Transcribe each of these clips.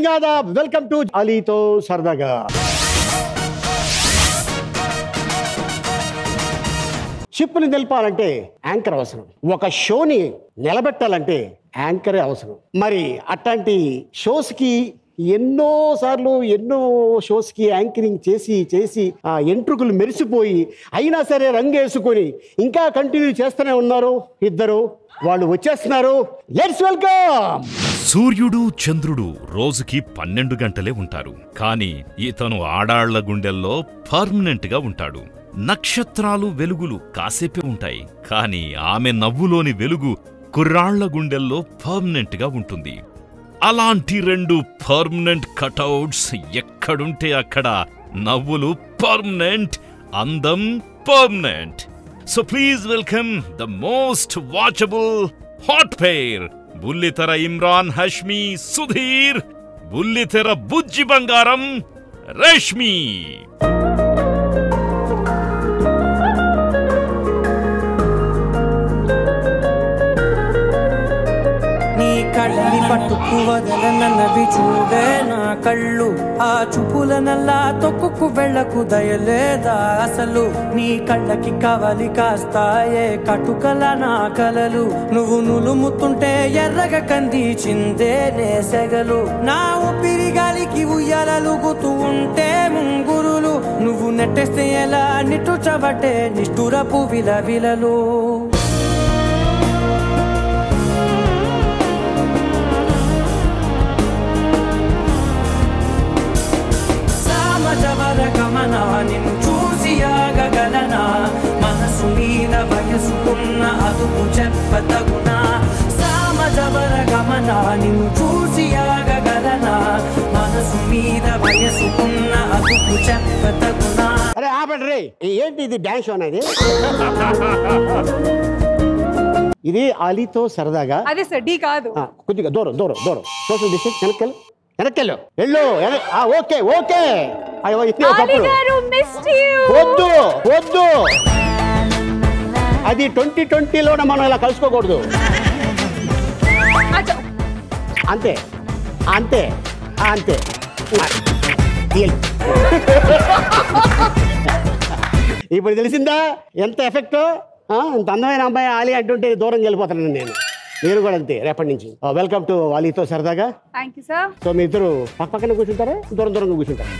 ఆదాబ్ welcome to అలీతో సరదాగా షిప్ని నిలపాలంటే anchor అవసరం ఒక షోని నిలబెట్టాలంటే యాంకరే అవసరం మరి అట్లాంటి షోస్కి ఎన్నో సార్లు ఎన్నో షోస్కి యాంకరింగ్ చేసి చేసి ఆ ఎంట్రుకలు మెరిసిపోయి అయినా సరే రంగేసుకొని ఇంకా కంటిన్యూ చేస్తూనే ఉన్నారు ఇద్దరు వాళ్ళు వచ్చేస్తున్నారు లెట్స్ వెల్కమ్ సూర్యుడు చంద్రుడు రోజుకి పన్నెండు గంటలే ఉంటారు కానీ ఇతను ఆడాళ్ల గుండెల్లో పర్మనెంట్ గా ఉంటాడు నక్షత్రాలు వెలుగులు కాసేపే ఉంటాయి కానీ ఆమె నవ్వులోని వెలుగు కుర్రాళ్ల గుండెల్లో పర్మనెంట్ గా ఉంటుంది అలాంటి రెండు పర్మనెంట్ కటౌట్స్ ఎక్కడుంటే అక్కడ నవ్వులు పర్మనెంట్ అందం permanent so please welcome the most watchable hot pair బుల్లితెర ఇమ్రాన్ హష్మి సుధీర్ బుల్లితెర బుజ్జి బంగారం రేష్మి నీ కళ్ళి పట్టుకు వదలనన్నవి చూడే నా కళ్ళు ఆ చూపుల నల్లా తొక్కుకు వెళ్ళకు దయలేదా అసలు నీ కళ్ళకి కవలి కాస్తాయే కటుకల నా కలలు నువ్వు నులుముతుంటే ఎర్రగ కంది చిందే నేసెగలు నా ఊపిరి గాలికి ఉయ్యాలలుగుతూ ఉంటే ముంగురులు నువ్వు నెట్టేస్తే ఎలా నిట్టుచబట్టే నిష్ఠురపు విలవిలలు సామజవర గమన నిన్ను చూసి ఆగగలనా మనసు మీద వయసుకున్న అదుపు చెప్పతగునా సామజవర గమన నిన్ను చూసి ఆగగలనా మనసు మీద వయసుకున్న అదుపు చెప్పతగునా అరే ఆపండి రే ఏంటి ఇది డ్యాన్స్ షో అనేది ఇది అలీతో సరదాగా అదే సార్ డి కాదు ఆ, కొద్దిగా దూరం దూరం దూరం సోషల్ డిస్టెన్స్ వెనక్కెళ్ళు వెనక్కెళ్ళు వెళ్ళు వెనక్- ఆ, ఓకే ఓకే అయ్యో ఇది ఆలి ఒకప్పుడు గారు మిస్డ్ యూ వద్దు వద్దు అది ట్వంటీ ట్వంటీలోనే మనం ఇలా కలుసుకోకూడదు అంతే అంతే ఆ, అంతే ఆ, తీయాలి. ఇప్పుడు తెలిసిందా ఎంత ఎఫెక్ట్ ఇంత అందమైన అమ్మాయి ఆలి అంటుంటే దూరం వెళ్ళిపోతాను నేను మీరు కూడా అంతే రేపటి నుంచి వెల్కమ్ టు వాలీతో సరదాగా థ్యాంక్ యూ సార్ సో మీ ఇద్దరు పక్క పక్కన కూర్చుంటారా దూరం దూరంగా కూర్చుంటారా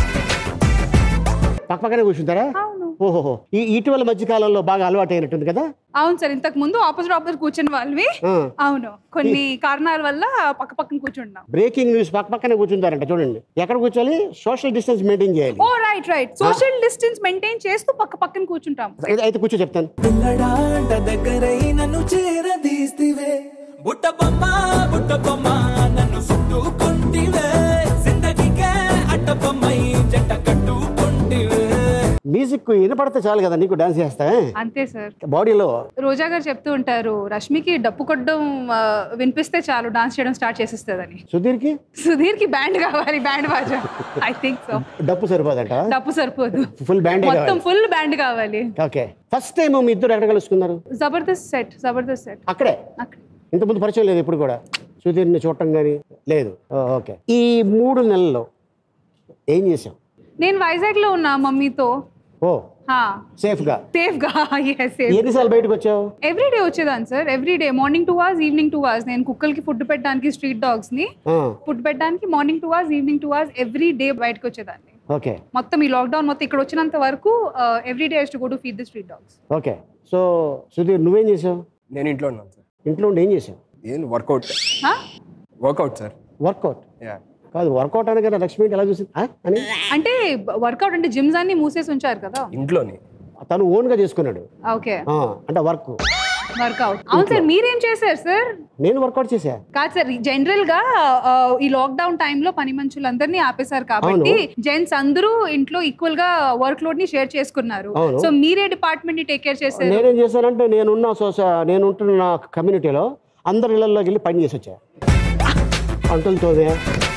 పక్క పక్కనే కూర్చుంటారా అవును ఓహోహో ఈ ఇటీవల మధ్య కాలంలో బాగా అలవాటు అయినట్టుంది కదా అవును సార్ ఇంతకు ముందు ఆపోజిట్ ఆపోజిట్ కూర్చుని వాళ్ళవి ఆ. అవును కొన్ని కారణాల వల్ల పక్క పక్కన కూర్చుంటున్నాం బ్రేకింగ్ న్యూస్ పక్క పక్కనే కూర్చుంటారంట చూడండి ఎక్కడ కూర్చోాలి సోషల్ డిస్టెన్స్ మెయింటైన్ చేయాలి oh right right social distance maintain చేస్తూ పక్క పక్కన కూర్చుంటాం అయితే- అయితే కూర్చో చెప్తాను పిల్లడాంట దగ్గరై నన్ను చేరదీస్తివే బుట్ట బొమ్మ బుట్ట బొమ్మ నన్ను చుట్టుకుంటివే జిందగీకే అట్ట బొమ్మై జంట కట్టుకుంటివే మ్యూజిక్ వినపడితే చాలు కదా నీకు డాన్స్ చేస్తా అంతే సార్ బాడీలో రోజా గారు చెప్తూ ఉంటారు రష్మికి డప్పు కొట్టడం ఆ, వినిపిస్తే చాలు డాన్స్ చేయడం స్టార్ట్ చేసేస్తుందని సుధీర్కి సుధీర్ కి బ్యాండ్ కావాలి బ్యాండ్ బాజా ఐ థింక్ సో డప్పు సరిపోదంట డప్పు సరిపోదు ఫుల్ బ్యాండ్ మొత్తం ఫుల్ బ్యాండ్ కావాలి ఓకే ఫస్ట్ టైం మీ ఇద్దరు ఎక్కడ కలుసుకున్నారు జబర్దస్త్ సెట్ జబర్దస్త్ సెట్ అక్కడే అక్కడ ఇంతకుముందు పరిచయం లేదు ఇప్పుడు కూడా సుధీర్ని చూడటం కానీ లేదు ఓ, ఓకే ఈ మూడు నెలల్లో ఏం చేసాం నేను వైజాగ్ లో ఉన్నా మమ్మీతో ఓ సేఫ్గా సేఫ్ గా ఎస్ సేఫ్ ఎన్నిసార్లు బయటకు వచ్చావు ఎవ్రీ డే వచ్చేదాన్ని sir every day morning two hours evening two hours నేను కుక్కలకి ఫుడ్ పెట్టడానికి స్ట్రీట్ డాగ్స్ ని ఆ, ఫుడ్ పెట్టడానికి morning two hours evening two hours every day బయటకు వచ్చేదాన్ని ఓకే మొత్తం ఈ లాక్డౌన్ మొత్తం ఇక్కడ వచ్చినంత వరకు every day to go to feed the street dogs okay so Sudheer నువ్వేం చేసావు నేను ఇంట్లో ఉన్నాను సార్ ఇంట్లో ఉండి ఏం చేసావు ఏం వర్కౌట్ వర్కౌట్ సార్ వర్కౌట్ యా కాదు వర్కౌట్ అనగానే లక్ష్మి ఎలా చూసింది ఆ? అని అంటే వర్కౌట్ అంటే జిమ్స్ అన్ని మూసేసి ఉంచారు కదా ఇంట్లోని తను ఓన్గా చేసుకున్నాడు ఓకే ఆ, అంటే వర్క్ వర్కౌట్ అవును సార్ మీరేం చేశారు సార్ నేను వర్కౌట్ చేశా కాదు సార్ జనరల్ గా ఆ, ఈ లాక్డౌన్ టైంలో పని మనుషులందరినీ ఆపేశారు కాబట్టి జెంట్స్ అందరూ ఇంట్లో ఈక్వల్ గా వర్క్ లోడ్ ని షేర్ చేసుకున్నారు అవును. సో మీరే డిపార్ట్మెంట్ ని టేక్ కేర్ చేశారు నేనేం చేశానంటే నేనున్న సోస నేను ఉంటున్న కమ్యూనిటీలో అందరి ఇళ్లలోకి వెళ్ళి పని చేసి వచ్చా అంటులు తోమే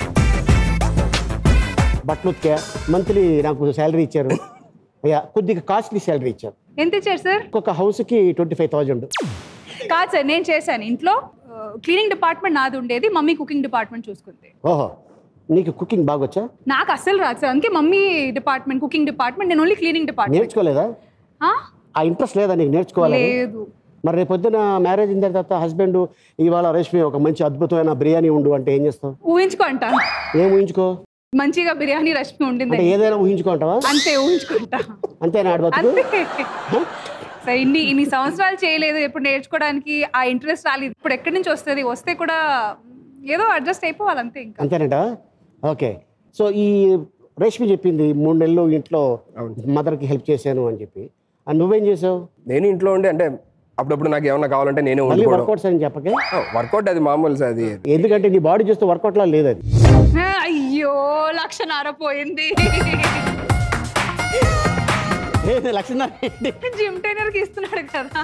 బట్టలు ఉతికా మంత్లీ నాకు శాలరీ ఇచ్చారు అయ్యా కొద్దిగా కాస్ట్లీ శాలరీ ఇచ్చారు ఎంత ఇచ్చారు సార్ ఒక్కొక్క హౌస్కి ట్వంటీ ఫైవ్ థౌజండ్ కాదు సార్ నేను చేశాను ఇంట్లో క్లీనింగ్ డిపార్ట్మెంట్ నాది ఉండేది మమ్మీ కుకింగ్ డిపార్ట్మెంట్ చూసుకుంది ఓహో నీకు కుకింగ్ బాగొచ్చా నాకు అస్సలు రాదు సార్ అందుకే మమ్మీ డిపార్ట్మెంట్ కుకింగ్ డిపార్ట్మెంట్ నేను ఓన్లీ క్లీనింగ్ డిపార్ట్మెంట్ నేర్చుకోలేదా ఆ ఇంట్రెస్ట్ లేదా నీకు నేర్చుకోవాలి లేదు మరి రేపు పొద్దున మ్యారేజ్ అయిన తర్వాత హస్బెండ్ ఇవాళ రేష్మి ఒక మంచి అద్భుతమైన బిర్యానీ ఉండు అంటే ఏం చేస్తావు ఊహించుకో అంట ఏం ఊహించుకో మంచిగా బిర్యానీ రష్మి ఉండింది అంటే ఏదైనా ఊహించుకుంటావా అంతే ఊహించుకుంటా అంతేనా ఆడ బతుకు అంతే సో ఇన్ని ఇన్ని సంవత్సరాలు చేయలేదు ఇప్పుడు నేర్చుకోవడానికి ఆ ఇంట్రెస్ట్ రాలేదు ఇప్పుడు ఎక్కడి నుంచి వస్తుంది వస్తే కూడా ఏదో అడ్జస్ట్ అయిపోవాలి అంతే ఇంకా అంతేనంట ఓకే సో ఈ రేష్మి చెప్పింది మూడు నెలలు ఇంట్లో మదర్కి హెల్ప్ చేశాను అని చెప్పి అని నువ్వేం చేసావు నేను ఇంట్లో ఉండి అంటే అప్పుడప్పుడు నాకు ఏమన్నా కావాలంటే నేనే మళ్ళీ వండుకోవడం వర్కౌట్స్ అని చెప్పకే వర్కౌట్ అది మామూలు సార్ అది ఎందుకంటే నీ బాడీ చూస్తే వర్కౌట్లా లేదు అది అయ్యో లక్షన్నర పోయింది లేదు లక్షణం ఏంటి జిమ్ ట్రైనర్ కి ఇస్తున్నాడు కదా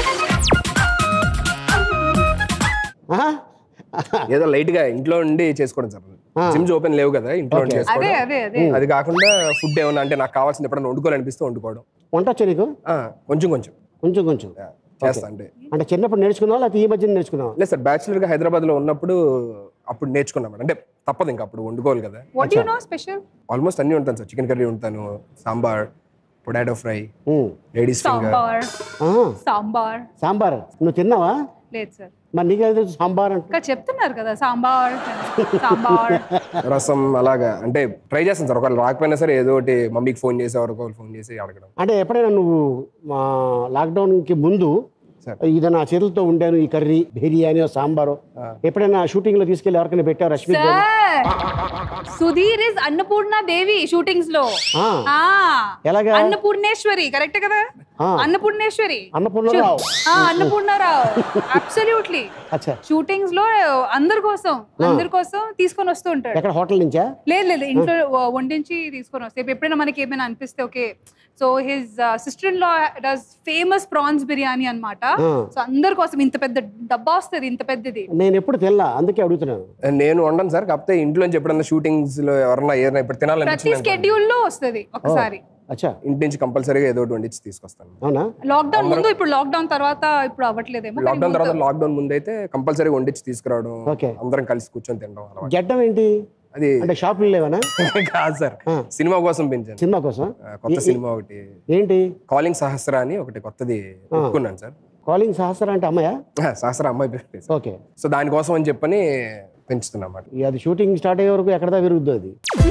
ఆహా? ఏదో లైట్ గా ఇంట్లో ఉండి చేసుకోవడం సార్ జిమ్స్ ఓపెన్ లేవు కదా ఇంట్లో ఉండి అదే చేసుకోవడం అదే అదే అది కాకుండా ఫుడ్ ఏమన్నా అంటే నాకు కావాల్సింది ఎప్పుడైనా వండుకోవాలనిపిస్తే వండుకోవడం వంట వచ్చా నీకు ఆ, కొంచెం కొంచెం కొంచెం కొంచెం చేస్తా అంటే అంటే చిన్నప్పుడు నేర్చుకున్నావా లేకపోతే ఈ మధ్య నేర్చుకున్నావా లేదు సార్ బ్యాచులర్ గా హైదరాబాద్ లో ఉన్నప్పుడు అప్పుడు నేర్చుకున్నాం అంటే తప్పదు ఇంకా అప్పుడు వండుకోవాలి కదా what you know special almost అన్ని ఉంటాను సార్ చికెన్ కర్రీ ఉంటాను సాంబార్ పొటాటో ఫ్రై ఉమ్. లేడీస్ ఫింగర్ సాంబార్ ఆ, సాంబార్ సాంబార్ నువ్వు తిన్నావా లేదు సార్ మరి నీకు తెలుసు సాంబార్ అంటే ఇంకా చెప్తున్నారు కదా సాంబార్ సాంబార్ రసం అలాగా అంటే ట్రై చేస్తాను సార్ ఒకవేళ రాకపోయినా సరే ఏదో ఒకటి మమ్మీకి ఫోన్ చేసి ఎవరికో ఫోన్ చేసి అడగడం అంటే ఎప్పుడైనా నువ్వు మా లాక్డౌన్కి ముందు సార్. ఇది నా చేతులతో ఉండాను ఈ కర్రీ బిర్యానీ సాంబారు ఎప్పుడైనా షూటింగ్ లో తీసుకెళ్ళి ఎవరికైనా పెట్టావు Rashmi sir Sudheer is Annapurna Devi shootings లో ఆ, ఆ ఎలాగా? అన్నపూర్ణేశ్వరి కరెక్ట్ కదా ఆ. అన్నపూర్ణేశ్వరి అన్నపూర్ణరావు ఆ, అన్నపూర్ణారావు అబ్సల్యూట్లీ అచ్చా షూటింగ్స్ లో అందరి కోసం అందరి కోసం తీసుకొని వస్తూ ఉంటాడు ఎక్కడ హోటల్ నుంచా లేదు లేదు ఇంట్లో వ- వండించి తీసుకొని వస్తే ఇప్పుడు ఎప్పుడైనా మనకి ఏమైనా అనిపిస్తే okay so his sister in law does famous prawns biryani అన్నమాట ఆ. సో అందరి కోసం ఇంత పెద్ద డబ్బా వస్తుంది ఇంత పెద్దది నేను ఎప్పుడు తినలా అందుకే అడుగుతున్నాను నేను వండను సార్ కాకపోతే ఇంట్లో నుంచి ఎప్పుడన్నా షూటింగ్స్ లో ఎవరన్నా ఏదైనా ఇప్పుడు ప్రతి తినాలనిపించింది స్కెడ్యూల్ లో వస్తుంది ఒకసారి అచ్చా ఇంటి నుంచి కంపల్సరీగా ఏదో ఒకటి వండించి తీసుకొస్తాను అవునా లాక్డౌన్ ముందు ఇప్పుడు లాక్డౌన్ తర్వాత ఇప్పుడు అవ్వట్లేదేమో కానీ లాక్డౌన్ తర్వాత ముందు- లాక్డౌన్ ముందు అయితే కంపల్సరీగా వండించి తీసుకురావడం ఓకే. అందరం కలిసి కూర్చొని తినడం అలవాటు గడ్డం ఏంటి అది అంటే షాపులు లేవనా కాదు సార్ సినిమా కోసం పెంచాను సినిమా కోసం ఆ, కొత్త సినిమా ఒకటి ఏంటి కాలింగ్ సహస్ర అని ఒకటి కొత్తది ఒప్పుకున్నాను సార్ కాలింగ్ సహస్ర అంటే అమ్మాయా ఆ, సహస్ర అమ్మాయి పేరు సార్. ఓకే సో దానికోసం అని చెప్పని పెంచుతున్నమాట ఈ అది షూటింగ్ స్టార్ట్ అయ్యే వరకు ఎక్కడదా విరుగుద్దు అది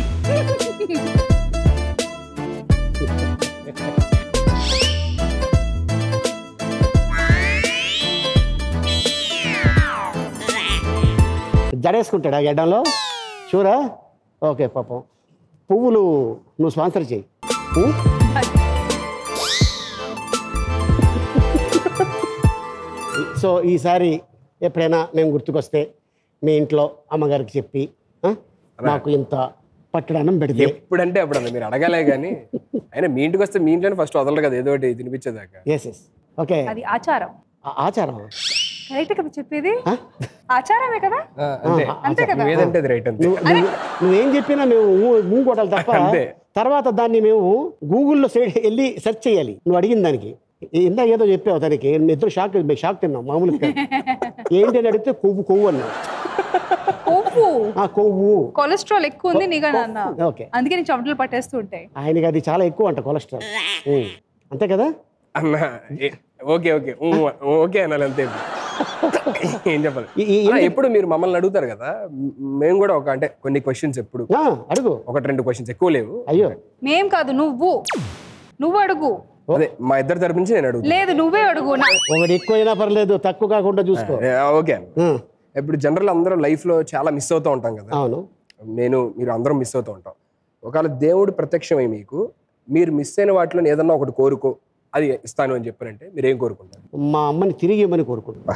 జడేసుకుంటాడా గడ్డంలో షూరా ఓకే పాపం పువ్వులు నువ్వు స్పాన్సర్ చేయి ఉం? సో ఈసారి ఎప్పుడైనా మేము గుర్తుకొస్తే మీ ఇంట్లో అమ్మగారికి చెప్పి ఆ, మాకు ఇంత పట్టడనం పెడితే ఎప్పుడంటే అప్పుడు అన్న మీరు అడగాలే కానీ అయినా మీ ఇంటికి వస్తే మీ ఇంట్లోనే ఫస్ట్ వదలరు కదా ఏదో ఒకటి తినిపించేదాకా ఎస్ ఎస్ ఓకే అది ఆచారం ఆ- ఆచారం కరెక్ట్ కదా చెప్పేది ఆ? ఆచారమే కదా ఆ, అంతే అంతే కదా నువ్వు ఏదంటే అది రైట్ అంతే నువ్వు నువ్వు- నువ్వేం చెప్పినా మేము ఊ- ఊ కొట్టాలి తప్ప అంతే. తర్వాత దాన్ని మేము గూగుల్లో సే- వెళ్ళి సెర్చ్ చేయాలి నువ్వు అడిగిన దానికి ఇందా ఏదో చెప్పావు తనకి ఇద్దరు షాక్ షాక్ తిన్నాం మామూలుగా ఏంటి అని అడిగితే కొవ్వు కొవ్వు అన్నా కొవ్వు ఆ కొవ్వు కొలెస్ట్రాల్ ఎక్కువ ఉంది నీగా నాన్న ఓకే అందుకే నీ చెమటలు పట్టేస్తూ ఉంటాయి ఆయనకి అది చాలా ఎక్కువ అంట కొలెస్ట్రాల్ ఉం. అంతే కదా అన్న ఏ- ఓకే ఓకే ఊ, ఓకే అనాలి అంతే ఏం చెప్పాలి ఈ- ఈ- అన్న, ఎప్పుడు మీరు మమ్మల్ని అడుగుతారు కదా మ్- మేము కూడా ఒక అంటే కొన్ని క్వశ్చన్స్ ఎప్పుడు ఆ, అడుగు ఒకటి రెండు క్వశ్చన్స్ ఎక్కువ లేవు అయ్యో మేం కాదు నువ్వు నువ్వు అడుగు అదే మా ఇద్దరి తరపు నుంచి నేను అడుగుతాను లేదు నువ్వే అడుగు నా ఒకటి ఎక్కువైనా పర్లేదు తక్కువ కాకుండా చూసుకో ఏ, ఓకే అన్న ఉం. ఇప్పుడు జనరల్ అందరూ లైఫ్ లో చాలా మిస్ అవుతూ ఉంటాం కదా అవును నేను మీరు అందరం మిస్ అవుతూ ఉంటాం ఒకవేళ దేవుడు ప్రత్యక్షమై మీకు మీరు మిస్ అయిన వాటిలో ఏదన్నా ఒకటి కోరుకో అది ఇస్తాను అని చెప్పారంటే మీరు ఏం కోరుకుంటారు మా అమ్మని తిరిగి ఇవ్వమని కోరుకుంటున్నా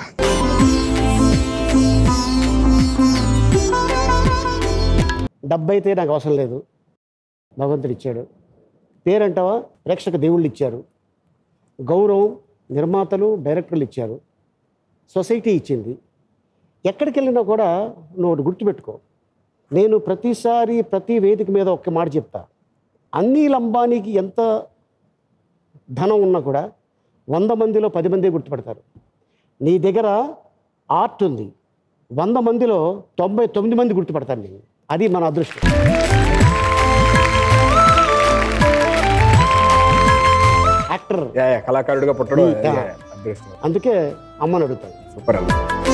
డబ్బు అయితే నాకు అవసరం లేదు భగవంతుడు ఇచ్చాడు పేరంటావా ప్రేక్షక దేవుళ్ళు ఇచ్చారు గౌరవం నిర్మాతలు డైరెక్టర్లు ఇచ్చారు సొసైటీ ఇచ్చింది ఎక్కడికి వెళ్ళినా కూడా నువ్వు ఒకటి గుర్తుపెట్టుకో నేను ప్రతిసారి ప్రతి వేదిక మీద ఒక్క మాట చెప్తా అన్నీల్ అంబానీకి ఎంత ధనం ఉన్నా కూడా వంద మందిలో పది మంది గుర్తుపడతారు నీ దగ్గర ఆర్ట్ ఉంది వంద మందిలో తొంభై తొమ్మిది మంది గుర్తుపడతారు నేను అది మన అదృష్టం యాక్టర్ యా, యా, కళాకారుడిగా పుట్టడం Hmm, యా, yeah. యా, అదృష్టం అందుకే అమ్మని అడుగుతాను సూపర్ అన్న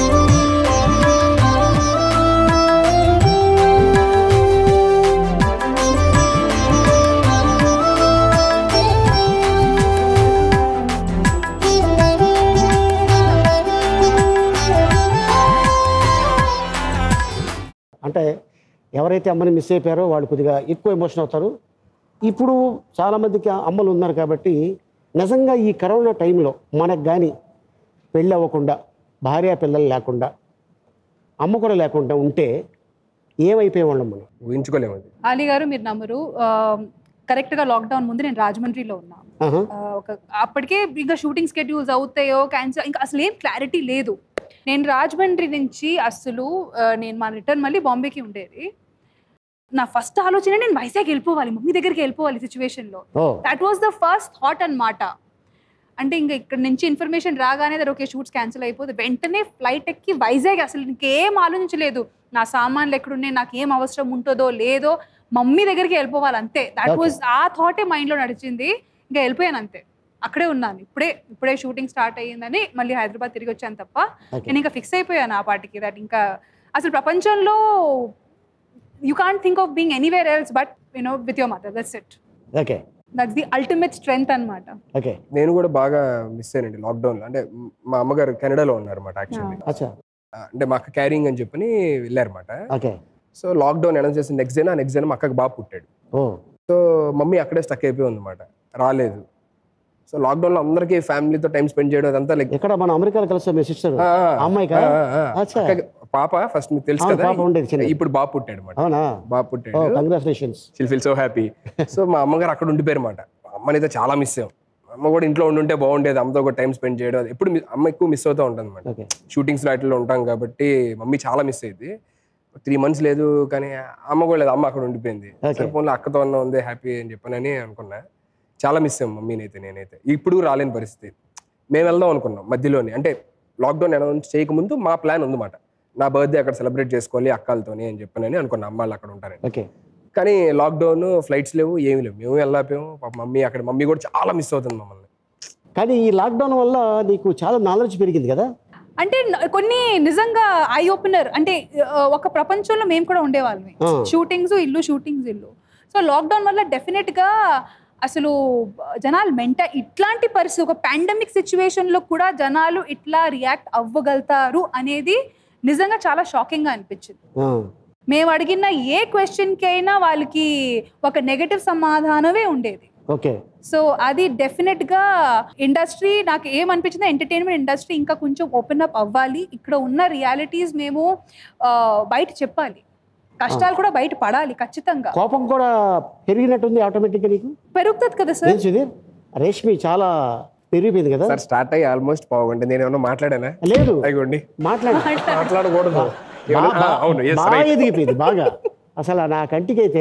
అంటే ఎవరైతే అమ్మని మిస్ అయిపోయారో వాళ్ళు కొద్దిగా ఎక్కువ ఎమోషన్ అవుతారు ఇప్పుడు చాలామందికి అమ్మలు ఉన్నారు కాబట్టి నిజంగా ఈ కరోనా టైంలో మనకు కానీ పెళ్ళి అవ్వకుండా భార్య పిల్లలు లేకుండా అమ్మ కూడా లేకుండా ఉంటే ఏమైపోయేవాళ్ళం మనం ఊహించుకోలేము అది ఆలీ గారు మీరు నమ్మరు కరెక్ట్ గా లాక్డౌన్ ముందు నేను రాజమండ్రిలో ఉన్నా ఆహా. ఆ, ఒక అప్పటికే ఇంకా షూటింగ్ స్కెడ్యూల్స్ అవుతాయో క్యాన్సిల్ ఇంకా అసలు ఏం క్లారిటీ లేదు నేను రాజమండ్రి నుంచి అసలు ఆ, నేను మా రిటర్న్ మళ్ళీ బాంబేకి ఉండేది నా ఫస్ట్ ఆలోచన నేను వైజాగ్ వెళ్ళిపోవాలి మమ్మీ దగ్గరికి వెళ్ళిపోవాలి సిచ్యువేషన్లో oh that was the first thought అన్నమాట అంటే ఇంకా ఇక్కడ నుంచి ఇన్ఫర్మేషన్ రాగానే దర్ ఓకే షూట్స్ క్యాన్సిల్ అయిపోతే వెంటనే ఫ్లైట్ ఎక్కి వైజాగ్ అసలు ఇంకేం ఆలోచించలేదు నా సామాన్లు ఎక్కడున్నాయి నాకు ఏం అవసరం ఉంటుందో లేదో మమ్మీ దగ్గరికి వెళ్ళిపోవాలి అంతే దట్ Okay. వాజ్ ఆ థాటే మైండ్లో నడిచింది ఇంకా వెళ్ళిపోయాను అంతే అక్కడే ఉన్నాను ఇప్పుడే ఇప్పుడే షూటింగ్ స్టార్ట్ అయ్యిందని మళ్ళీ హైదరాబాద్ తిరిగి వచ్చాను తప్ప Okay. నేను ఇంకా ఫిక్స్ అయిపోయాను ఆ పాటికి దట్ ఇంకా అసలు ప్రపంచంలో you can't think of being anywhere else but you know with your mother that's it okay that's the ultimate strength అన్నమాట ఓకే నేను కూడా బాగా మిస్ అయ్యానండి లాక్డౌన్ లో అంటే మ్, మా అమ్మగారు కెనడాలో ఉన్నారన్నమాట యాక్చువల్లీ అచ్చా అంటే మా అక్క క్యారింగ్ అని చెప్పని వెళ్ళారన్నమాట ఓకే సో లాక్డౌన్ అనౌన్స్ చేసిన నెక్స్ట్ డే నెక్స్ట్ డే మా అక్కకి బాబు పుట్టాడు ఓ సో మమ్మీ అక్కడే స్టక్ అయిపోయి ఉందన్నమాట రాలేదు సో లాక్డౌన్ లో అందరికీ ఫ్యామిలీతో టైం స్పెండ్ చేయడం అదంతా లైక్ ఎక్కడ మన అమెరికాలో కలిసి మీ సిస్టర్ అమ్మాయికా? అచ్చా. పాప ఫస్ట్ మీకు తెలుసు అవును, కదా పాప ఉండేది చిన్నది. ఇప్పుడు బాబు పుట్టాడు అనమాట అవునా బాబు ఓ పుట్టాడు congratulations she'll feel so happy so మా అమ్మగారు అక్కడ ఉండిపోయారు అనమాట అమ్మని అయితే చాలా మిస్ అయ్యాం అమ్మ కూడా ఇంట్లో ఉండుంటే బాగుండేది అమ్మతో ఒక టైం స్పెండ్ చేయడం అది ఎప్పుడు mi- అమ్మ ఎక్కువ మిస్ అవుతూ ఉంటుంది అనమాట ఓకే షూటింగ్స్ వాటిలో ఉంటాం కాబట్టి మమ్మీ చాలా మిస్ అయ్యింది త్రీ మంత్స్ లేదు కానీ అమ్మ కూడా లేదు అమ్మ అక్కడ ఉండిపోయింది Okay. సరే ఫోన్లో అక్కతో ఉన్న ఉంది హ్యాపీ అని చెప్పనని అనుకున్నా చాలా మిస్ అయ్యాం మమ్మీని అయితే నేనైతే ఇప్పుడు రాలేని పరిస్థితి మేము వెళ్దాం అనుకున్నాం మధ్యలోనే అంటే లాక్డౌన్ అనౌన్స్ చేయకముందు మా ప్లాన్ ఉందన్నమాట నా బర్త్డే అక్కడ సెలబ్రేట్ చేసుకోవాలి అక్కలతోని అని చెప్పనని అనుకున్నా అమ్మాళ్ళు అక్కడ ఉంటారని ఓకే కానీ లాక్డౌన్ ఫ్లైట్స్ లేవు ఏమీ లేవు మేము వెళ్ళాపోయాము పాప మమ్మీ అక్కడ మమ్మీ కూడా చాలా మిస్ అవుతుంది మమ్మల్ని కానీ ఈ లాక్డౌన్ వల్ల నీకు చాలా నాలెడ్జ్ పెరిగింది కదా అంటే న- కొన్ని నిజంగా ఐ ఓపెనర్ అంటే ఆ, ఒక ప్రపంచంలో మేము కూడా ఉండేవాళ్ళమే ఆ. షూటింగ్స్ ఇల్లు షూటింగ్స్ ఇల్లు సో లాక్డౌన్ వల్ల డెఫినెట్ గా అసలు జనాలు మెంట ఇట్లాంటి పరిస్థితి ఒక పాండమిక్ సిచ్యువేషన్ లో కూడా జనాలు ఇట్లా రియాక్ట్ అవ్వగలుగుతారు అనేది నిజంగా చాలా షాకింగ్ గా అనిపించింది ఆ, మేము అడిగిన ఏ క్వశ్చన్ కి అయినా వాళ్ళకి ఒక నెగటివ్ సమాధానమే ఉండేది ఓకే సో అది డెఫినెట్ గా ఇండస్ట్రీ నాకు ఏమనిపించింది ఎంటర్టైన్మెంట్ ఇండస్ట్రీ ఇంకా కొంచెం ఓపెన్ అప్ అవ్వాలి ఇక్కడ ఉన్న రియాలిటీస్ మేము ఆ, బయట చెప్పాలి కష్టాలు కూడా బయట పడాలి ఖచ్చితంగా కోపం కూడా పెరిగినట్టుంది ఆటోమేటిక్గా నీకు పెరుగుతుంది కదా సార్ ఏం సుధీర్ రేష్మి చాలా పెరిగిపోయింది కదా సార్ స్టార్ట్ అయ్యి ఆల్మోస్ట్ పావుగంట నేను ఏమన్నా మాట్లాడానా లేదు అయిగోండి మాట్లాడు మాట్లాడకూడదు బా- ఏమన్నా- బా- ఆ, అవును yes, బాగా right. ఎదిగిపోయింది బాగా అసలు నా కంటికైతే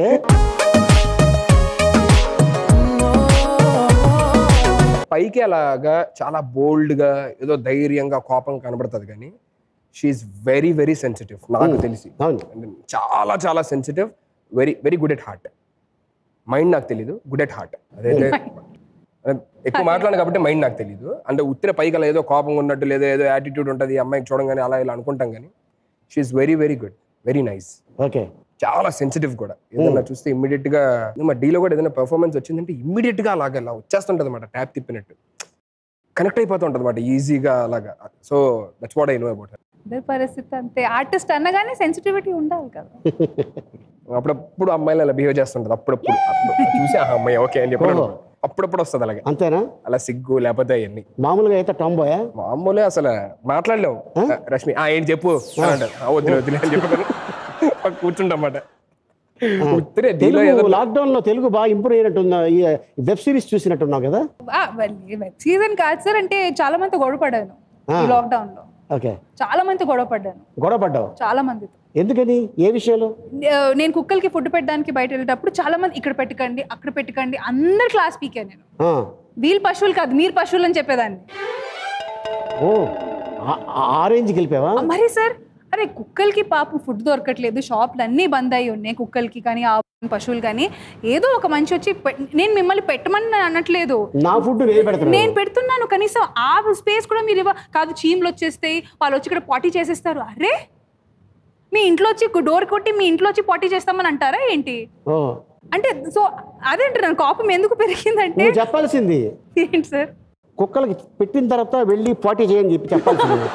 పైకి అలాగా చాలా బోల్డ్ గా ఏదో ధైర్యంగా కోపం కనబడుతుంది కానీ షీఈ్ వెరీ వెరీ సెన్సిటివ్ నాకు తెలిసి అవును And చాలా చాలా sensitive very very good at heart mind నాకు తెలీదు గుడ్ ఎట్ హార్ట్ అదైతే అంటే ఎక్కువ మాట్లాడు కాబట్టి మైండ్ నాకు తెలీదు అంటే ఉత్తిన పైకి అలా ఏదో కోపం ఉన్నట్టు లేదా ఏదో యాటిట్యూడ్ ఉంటుంది ఈ అమ్మాయికి చూడంగానే అలా ఇలా అనుకుంటాం కానీ she's very very good very nice okay చాలా సెన్సిటివ్ కూడా ఏదైనా చూస్తే ఇమ్మీడియట్ గా మా డీలో కూడా ఏదైనా పెర్ఫార్మెన్స్ వచ్చిందంటే ఇమ్మీడియట్ గా అలాగా అలా వచ్చేస్తుంటది అనమాట ట్యాప్ తిప్పినట్టు కనెక్ట్ అయిపోతూ ఉంటుంది అనమాట ఈజీగా అలాగా so that's what I know about ఇద్దరి పరిస్థితి అంతే ఆర్టిస్ట్ అనగానే సెన్సిటివిటీ ఉండాలి కదా అప్పుడప్పుడు అమ్మాయిలు అలా బిహేవ్ చేస్తుంటది అప్పుడప్పుడు అప్పుడు చూసి ఆ అమ్మాయి ఓకే అని చెప్పి ఓహో. అప్పుడప్పుడు వస్తుంది అలాగే అంతేనా అలా సిగ్గు లేకపోతే అవన్నీ మామూలుగా అయితే టాంబోయా మామూలే అసలు మాట్లాడలేము రష్మి ఆ ఏంటి చెప్పు అని అంటారు. "ఆ, వద్దులే వద్దులే అని చెప్పి కూర్చుంటామాట ఉత్తిరే దీనిలో ఏదో తెలుగు లాక్డౌన్ లో తెలుగు బాగా ఇంప్రూవ్ అయినట్టుంది ఈ వెబ్ సిరీస్ చూసినట్టున్నావు కదా వెబ్ సీజన్ కాదు సార్ అంటే చాలా మందితో గొడవ పడ్డాను ఈ ఆ. లాక్డౌన్ లో ఓకే చాలా మందితో గొడవ పడ్డాను గొడవ పడ్డావు చాలా మందితో ఎందుకని ఏ విషయంలో ఆ, నేను కుక్కలకి ఫుడ్ పెట్టడానికి బయట వెళ్ళేటప్పుడు చాలా మంది ఇక్కడ పెట్టకండి అక్కడ పెట్టకండి అందరు క్లాస్ పీకాను నేను ఆ, వీళ్ళు పశువులు కాదు మీరు పశువులు అని చెప్పేదాన్ని ఓ ఆ- ఆ రేంజ్కి వెళ్ళిపోయావా ఆ, మరి సార్ అరే కుక్కలకి పాపం ఫుడ్ దొరకట్లేదు షాప్లు అన్నీ బంద్ అయి ఉన్నాయి కుక్కలకి కానీ ఆ పశువులు కానీ ఏదో ఒక మంచి వచ్చి పె- నేను మిమ్మల్ని పెట్టమని నేను అనట్లేదు నా ఫుడ్ నేను పెడతాను నేను పెడుతున్నాను కనీసం ఆ స్పేస్ కూడా మీరు ఇవ్వ కాదు చీమలు వచ్చేస్తాయి వాళ్ళు వచ్చి ఇక్కడ పాటీ చేసేస్తారు అరే మీ ఇంట్లో వచ్చి డోర్ కొట్టి మీ ఇంట్లో వచ్చి పాటీ చేస్తామని అంటారా ఏంటి ఓ అంటే సో అదేంటారు కోపం ఎందుకు పెరిగిందంటే నువ్వు చెప్పాల్సింది ఏంటి సార్ కుక్కలకి పెట్టిన తర్వాత వెళ్ళి పోటీ చేయని చెప్పి చెప్పాల్సింది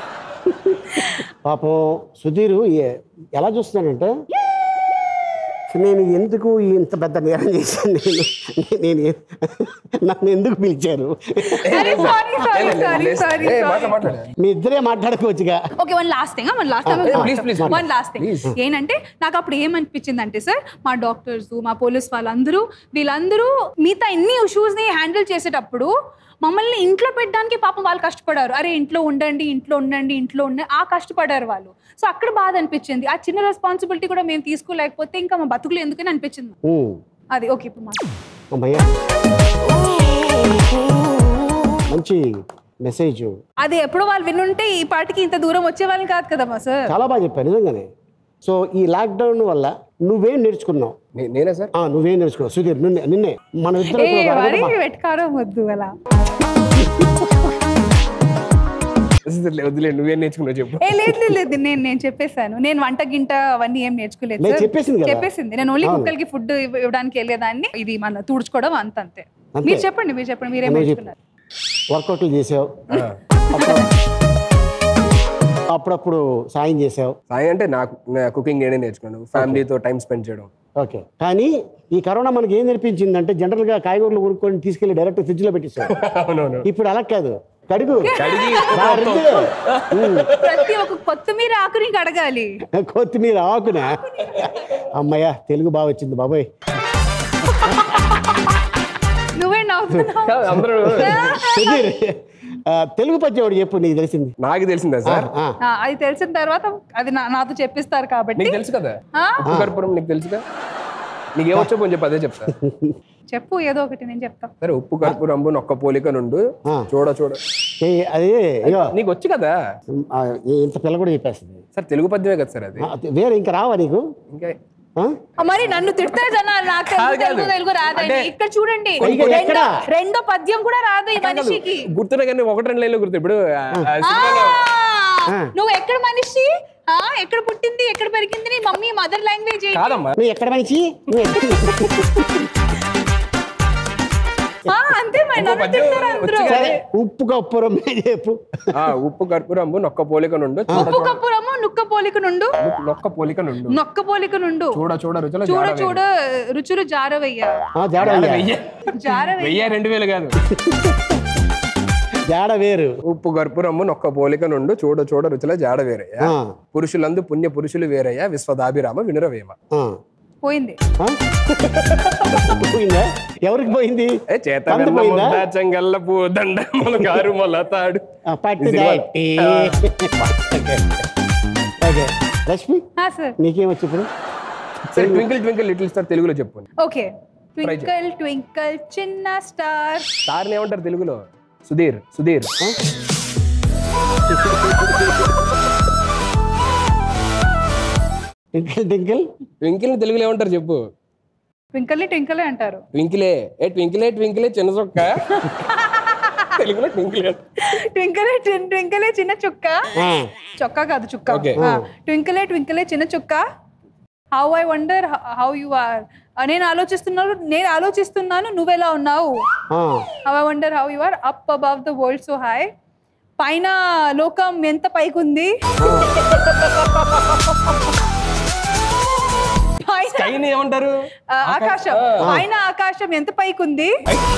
పాపం సుధీర్ ఏ- ఎలా చూస్తున్నానంటే నేను ఎందుకు ఇంత పెద్ద నేరం చేశాను నేను నేను ఏ- నన్ను ఎందుకు పిలిచారు అరే సారీ సారీ సారీ సారీ ఏ, మాట్లా మాట్లాడు మీ ఇద్దరే మాట్లాడుకోవచ్చుగా okay one last thing one last ఏ, please, please, one last thing ఏంటంటే నాకు అప్పుడు ఏమనిపించింది అంటే సార్ మా డాక్టర్స్ మా పోలీస్ వాళ్ళందరూ వీళ్ళందరూ మిగతా ఇన్ని ఇష్యూస్ ని హ్యాండిల్ చేసేటప్పుడు మమ్మల్ని ఇంట్లో పెట్టడానికి పాపం వాళ్ళు కష్టపడారు అరే ఇంట్లో ఉండండి ఇంట్లో ఉండండి ఇంట్లో ఉండండి ఆ కష్టపడారు వాళ్ళు సో అక్కడ బాధ అనిపించింది ఆ చిన్న రెస్పాన్సిబిలిటీ కూడా మేము తీసుకోలేకపోతే ఇంకా మా బతుకులు ఎందుకని అనిపించింది ఉమ్. అది ఓకే ఇప్పుడు మాట అమ్మయ్య మంచి మెసేజ్ అది ఎప్పుడో వాళ్ళు వినుంటే ఈ పాటికి ఇంత దూరం వచ్చే వాళ్ళని కాదు కదమ్మా సార్ చాలా బాగా చెప్పారు నిజంగానే సో ఈ లాక్డౌన్ వల్ల నువ్వేం నేర్చుకున్నావు నే- నేనా సార్ ఆ, నువ్వేం నేర్చుకున్నావు సుధీర్ నిన్నే నిన్నే మన ఇద్దరు ఏ మరి వెట్కారం వద్దు అలా వద్దులే వద్దులే నువ్వేం నేర్చుకున్నావు చెప్పు ఏ లేదు లేదు, లేదు నేను నేను చెప్పేశాను నేను వంట గింట అవన్నీ ఏం నేర్చుకోలేదు లేదు, సార్. చెప్పేసింది కదా. చెప్పేసింది నేను ఓన్లీ అవును. కుక్కలకి ఫుడ్ ఇవ్వడానికి వెళ్ళేదాన్ని ఇది మన తుడుచుకోవడం అంత అంతే అంతే. మీరు చెప్పండి మీరు చెప్పండి మీరేం నువ్వు చెప్పు. నేర్చుకున్నారు వర్కౌట్లు చేసావు అప్పుడప్పుడు సాయం చేసావు సాయి అంటే నాకు కుకింగ్ నేనే నేర్చుకున్నాను ఫ్యామిలీతో టైం స్పెండ్ చేయడం ఓకే కానీ ఈ కరోనా మనకి ఏం నేర్పించిందంటే జనరల్గా కాయగూరలు కొనుక్కొని తీసుకెళ్లి డైరెక్ట్ ఫ్రిడ్జ్లో పెట్టేసావు అవునవును ఇప్పుడు అలా కాదు కడుగు కడిగి నా రుద్దు. ఉమ్. ప్రతి ఒక్క కొత్తిమీర ఆకుని కడగాలి కొత్తిమీర ఆకునా అమ్మయ్య తెలుగు బాగా వచ్చింది బాబాయ్ నువ్వే నవ్వుతున్నావు అందరూ సుధీర్ ఆ, తెలుగు పద్యం ఒకటి చెప్పు నీకు తెలిసింది నాకు తెలిసిందా సార్ ఆ, ఆ, అది తెలిసిన తర్వాత అది నా- నాతో చెప్పిస్తారు కాబట్టి నీకు తెలుసు కదా ఆ? ఉప్పు కర్పూరం నీకు తెలుసుగా నీకు ఏమొచ్చో కొంచెం చెప్పు అదే చెప్తా చెప్పు ఏదో ఒకటి నేను చెప్తా సరే ఉప్పు కర్పూరంబు నొక్క పోలిక నుండు ఆ. చూడ చూడ ఏ, అదే అయ్యో నీకు వచ్చి కదా ఆ, ఇంత పిల్ల కూడా చెప్పేస్తుంది సార్ తెలుగు పద్యమే కదా సార్ అది ఆ, అది వేరే ఇంకా రావా నీకు ఇంకా ఆ? ఆ, మరి నన్ను తిడతారు జనాలు నాకు తెలుగు కాదు, తెలుగు కాదు. తెలుగు రాదండి అంటే- ఇక్కడ చూడండి ఇక్కడ రెండో ఎక్కడ? రెండో పద్యం కూడా రాదు ఈ మనిషికి గుర్తున్నా కానీ ఒకటి రెండు లైన్లో గుర్తు ఇప్పుడు ఆ, ఆ ఆ, సినిమాలో ఆ. నువ్వు ఎక్కడ మనిషి ఆ ఎక్కడ పుట్టింది ఎక్కడ పెరిగింది నీ మమ్మీ మదర్ లాంగ్వేజ్ కాదమ్మా నువ్వు ఎక్కడ మనిషి నువ్వు ఎక్కడ అంతే మరి ఇంకో నన్ను పద్యం తిడతారు అందరూ వచ్చి సరే ఉప్పు కప్పురం చెప్పు ఆ, ఉప్పు కర్పూరంబు నొక్క పోలిక నుండు చూడ ఉప్పు కప్పురము నుక్క పోలిక నుండు నొక్క పోలిక నుండు నొక్క పోలిక నుండు చూడ చూడ రుచుల చూడ జాడ చూడ రుచులు జారవయ్యా ఆ, జాడ వేరు. వేరు. వెయ్యి జారవయ్య వెయ్యి రెండు వేలు కాదు జాడ వేరు ఉప్పు కర్పూరము నొక్క పోలిక నుండు చూడ చూడ రుచుల జాడ వేరయ్య ఆ, పురుషులందు పుణ్య పురుషులు వేరయ్య విశ్వదాభిరామ వినురవేమ ఆ. పోయింది ఆ? పోయిందా ఎవరికి పోయింది ఏ చేత పంది వెన్న పోయిందా? ముద్ద చెంగల్ల పూ దండ గారు మొలతాడు ఆ, పట్టు ఈ సినిమా. దట్టి. ఓకే రష్మి ఆ సార్ నీకేమొచ్చు ఇప్పుడు సరే ట్వింకిల్ ట్వింకిల్ లిటిల్ స్టార్ తెలుగులో చెప్పు ఓకే ట్వింకల్ ట్వింకల్ చిన్న స్టార్ స్టార్ ఏమంటారు తెలుగులో Sudheer Sudheer tinkle tinkle twinkle తెలుగులో ఏమంటారు చెప్పు ట్వింకల్ని ట్వింకలే అంటారు ట్వింకిలే ఏ ట్వింకిలే ట్వింకిలే చిన్న చొక్క తెలుగులో ట్వింకిల్ ట్వింకలే ట్విన్- ట్వింకలే చిన్న చుక్క ఆ, చొక్కా కాదు చుక్క Okay. ట్వింకలే ట్వింకలే చిన్న చుక్క how I wonder how you are నేను ఆలోచిస్తున్నాను నేను ఆలోచిస్తున్నాను నువ్వెలా ఉన్నావు ఆ. How I wonder how you are up above the world so high పైన లోకం ఎంత పైకి ఉంది పైన కైని ఏమంటారు ఆ, ఆకాశం పైన ఆకాశం ఎంత పైకి ఉంది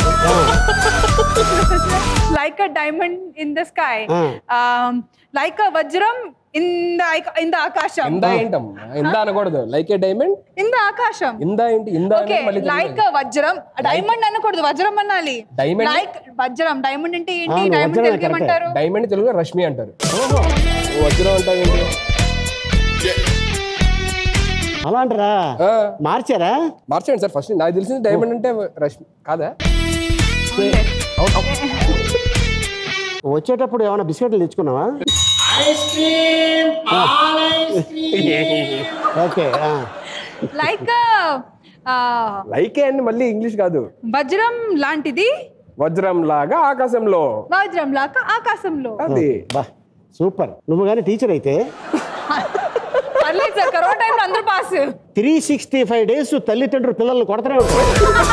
like a diamond in the sky ఆ. లైక్ అ వజ్రం ఇన్ ద ఇన్ ద ఆకాశం ఇందా ఏంటమ్మా ఇందా అనకూడదు like a diamond in the ఆకాశం ఇందా ఏంటి ఇందా ఓకే అనేది మళ్ళీ లైక్ వజ్రం డైమండ్ అనకూడదు వజ్రం అనాలి Diamond? లైక్ వజ్రం డైమండ్ అంటే ఏంటి అవును, డైమండ్ వజ్రమే తెలుగు ఏమంటారు డైమండ్ తెలుగులో రష్మి అంటారు ఓ వజ్రం అంటావు ఏంటి అలా అంటారా ఆ, మార్చారా మార్చేయండి సార్ ఫస్ట్ నాకు తెలిసింది డైమండ్ అంటే రష్మి కాదా అవును, అవును. వచ్చేటప్పుడు ఏమైనా బిస్కెట్లు తెచ్చుకున్నావా ఓకే ఆ. లైక్ లైకే అండి మళ్ళీ ఇంగ్లీష్ కాదు వజ్రం లాంటిది వజ్రం లాగా ఆకాశంలో వజ్రం లాగా ఆకాశంలో అది బా సూపర్ నువ్వు కానీ టీచర్ అయితే పర్లేదు సార్ కరోనా టైంలో అందరూ pass three sixty five days తల్లిదండ్రులు పిల్లల్ని కొడతానే ఉంటారు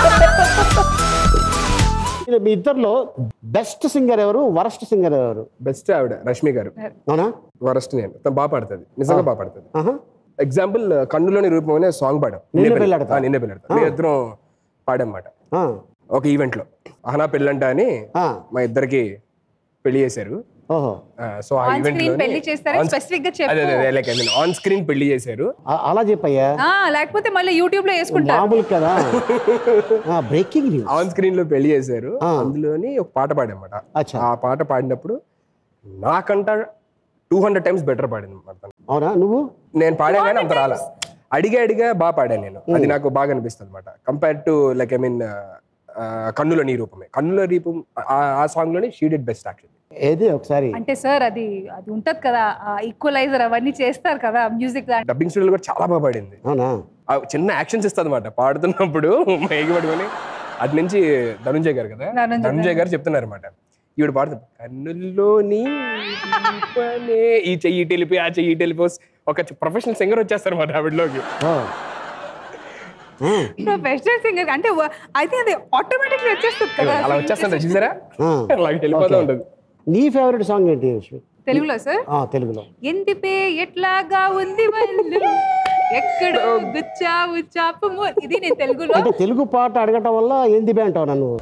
ఇలా మీ ఇద్దరిలో బెస్ట్ సింగర్ ఎవరు వరస్ట్ సింగర్ ఎవరు బెస్ట్ ఆవిడ రష్మి గారు అవునా వరస్ట్ నేను తను బాగా పాడుతుంది నిజంగా బాగా పాడుతుంది ఆహా. ఎగ్జాంపుల్ కన్నులోని రూపం అనే సాంగ్ పాడాం నిన్నే నిన్నే పెళ్ళాడతా. పెళ్ళి- ఆ, నిన్నే పెళ్ళాడతా మీ ఇద్దరం పాడామాట ఆ, ఒక ఈవెంట్ లో అహనా పెళ్ళంట అని ఆ, మా ఇద్దరికి పెళ్లి చేశారు ఓహో సో ఆ ఆన్ ఈవెంట్ స్క్రీన్ పెళ్లి చేస్తారని స్పెసిఫిక్ గా చెప్పు ఆన్ స్క్రీన్ పెళ్లి చేశారు ఆ- అలా చెప్పయ్యా ఆ, లేకపోతే మళ్ళీ యూట్యూబ్ లో వేసుకుంటారు మామూలు కదా బ్రేకింగ్ న్యూస్ ఆన్ స్క్రీన్ లో పెళ్లి చేశారు అందులోని ఒక పాట పాడమాట అచ్చా ఆ పాట పాడినప్పుడు నాకంట టూ హండ్రెడ్ టైమ్స్ బెటర్ పాడింది అన్నమాట తను. అవునా నువ్వు నేను పాడా కానీ అంత రాలా అడిగా అడిగా బాగా పాడాను నేను అది నాకు బాగా అనిపిస్తుంది అనమాట compare to like I mean కన్నుల నీ రూపమే కన్నుల రూపం ఆ- ఆ సాంగ్ లోని షీ డిడ్ బెస్ట్ యాక్చువల్లీ ఏది ఒకసారి అంటే సార్ అది అది ఉంటది కదా ఈక్వలైజర్ అవన్నీ చేస్తారు కదా మ్యూజిక్ దాంట్లో డబ్బింగ్ స్టూడియో కూడా చాలా బాగా పాడింది అవునా ఆ చిన్న యాక్షన్స్ ఇస్తుంది అనమాట పాడుతున్నప్పుడు ఎగిపడుకొని అటు నుంచి ధనుంజయ్ గారు కదా ధనుంజయ్ ధనుంజయ్ గారు చెప్తున్నారు అనమాట ఈవిడ పాడుతుంది కన్నుల్లో నీ దీపమే." ఈ చెయ్యి టెలిపి ఆ చెయ్యి టెలిపి ఒక ప్రొఫెషనల్ సింగర్ వచ్చేస్తారు అనమాట ఆవిడలోకి ఓ. ఆ, ప్రొఫెషనల్ సింగర్ అంటే అయితే అది ఆటోమేటిక్లీ వచ్చేస్తుంది కదా అలా వచ్చేస్తుంటారు చూసారా ఆ. అలా వెళ్ళిపోతూ ఉంటుంది నీ ఫేవరెట్ సాంగ్ ఏంటి యశ్వి? తెలుగులో సార్ ఆ, తెలుగులో ఎందిపే ఎట్లాగా ఉంది వల్లు ఎక్కడో గుచ్చావు చాపము ఇది నేను తెలుగులో అంటే తెలుగు పాట అడగటం వల్ల ఏంది బే అంటావు నన్ను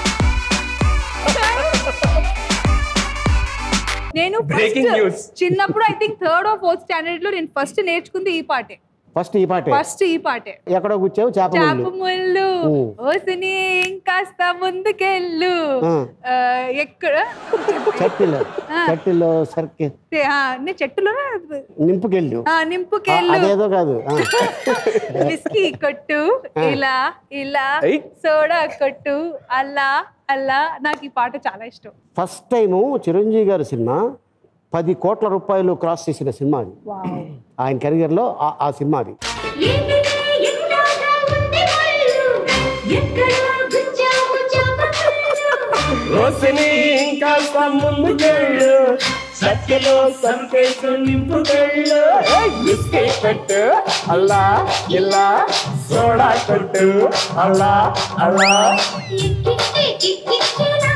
నేను Breaking first news. చిన్నప్పుడు I think third or fourth standard లో నేను ఫస్ట్ నేర్చుకుంది ఈ పాటే ఫస్ట్ ఈ పాటే ఫస్ట్ ఈ పాటే ఎక్కడో కూర్చావు చేప ముళ్ళు. చాప ముళ్ళు ఓ. ఓసిని ఇంకాస్త ముందుకెళ్ళు ఆ. ఆ, ఎక్కడ చట్టిలో చట్టిలో సర్కి ఆ, నేను చెట్టులో నింపుకెళ్ళు ఆ, నింపుకెళ్ళు అదేదో కాదు ఆ. విస్కీ కొట్టు ఇలా ఇలా Right. సోడా కొట్టు అలా అలా నాకు ఈ పాట చాలా ఇష్టం ఫస్ట్ టైము చిరంజీవి గారి సినిమా పది కోట్ల రూపాయలు క్రాస్ చేసిన సినిమా అది ఆయన కెరియర్లో ఆ- ఆ సినిమా అది ఏంటిది ఎట్లాగా ఉంది వల్లు ఎక్కడో గుచ్చావు చాపముళ్ళు ఇంకా ముందుకెళ్ళు సత్యలో సంతేషం నింపుకెళ్ళు బిస్కెట్ పెట్టు అల్లా ఇలా సోడా కొట్టు అల్లా అల్లా ఎక్కిస్తే ఎక్కించేనా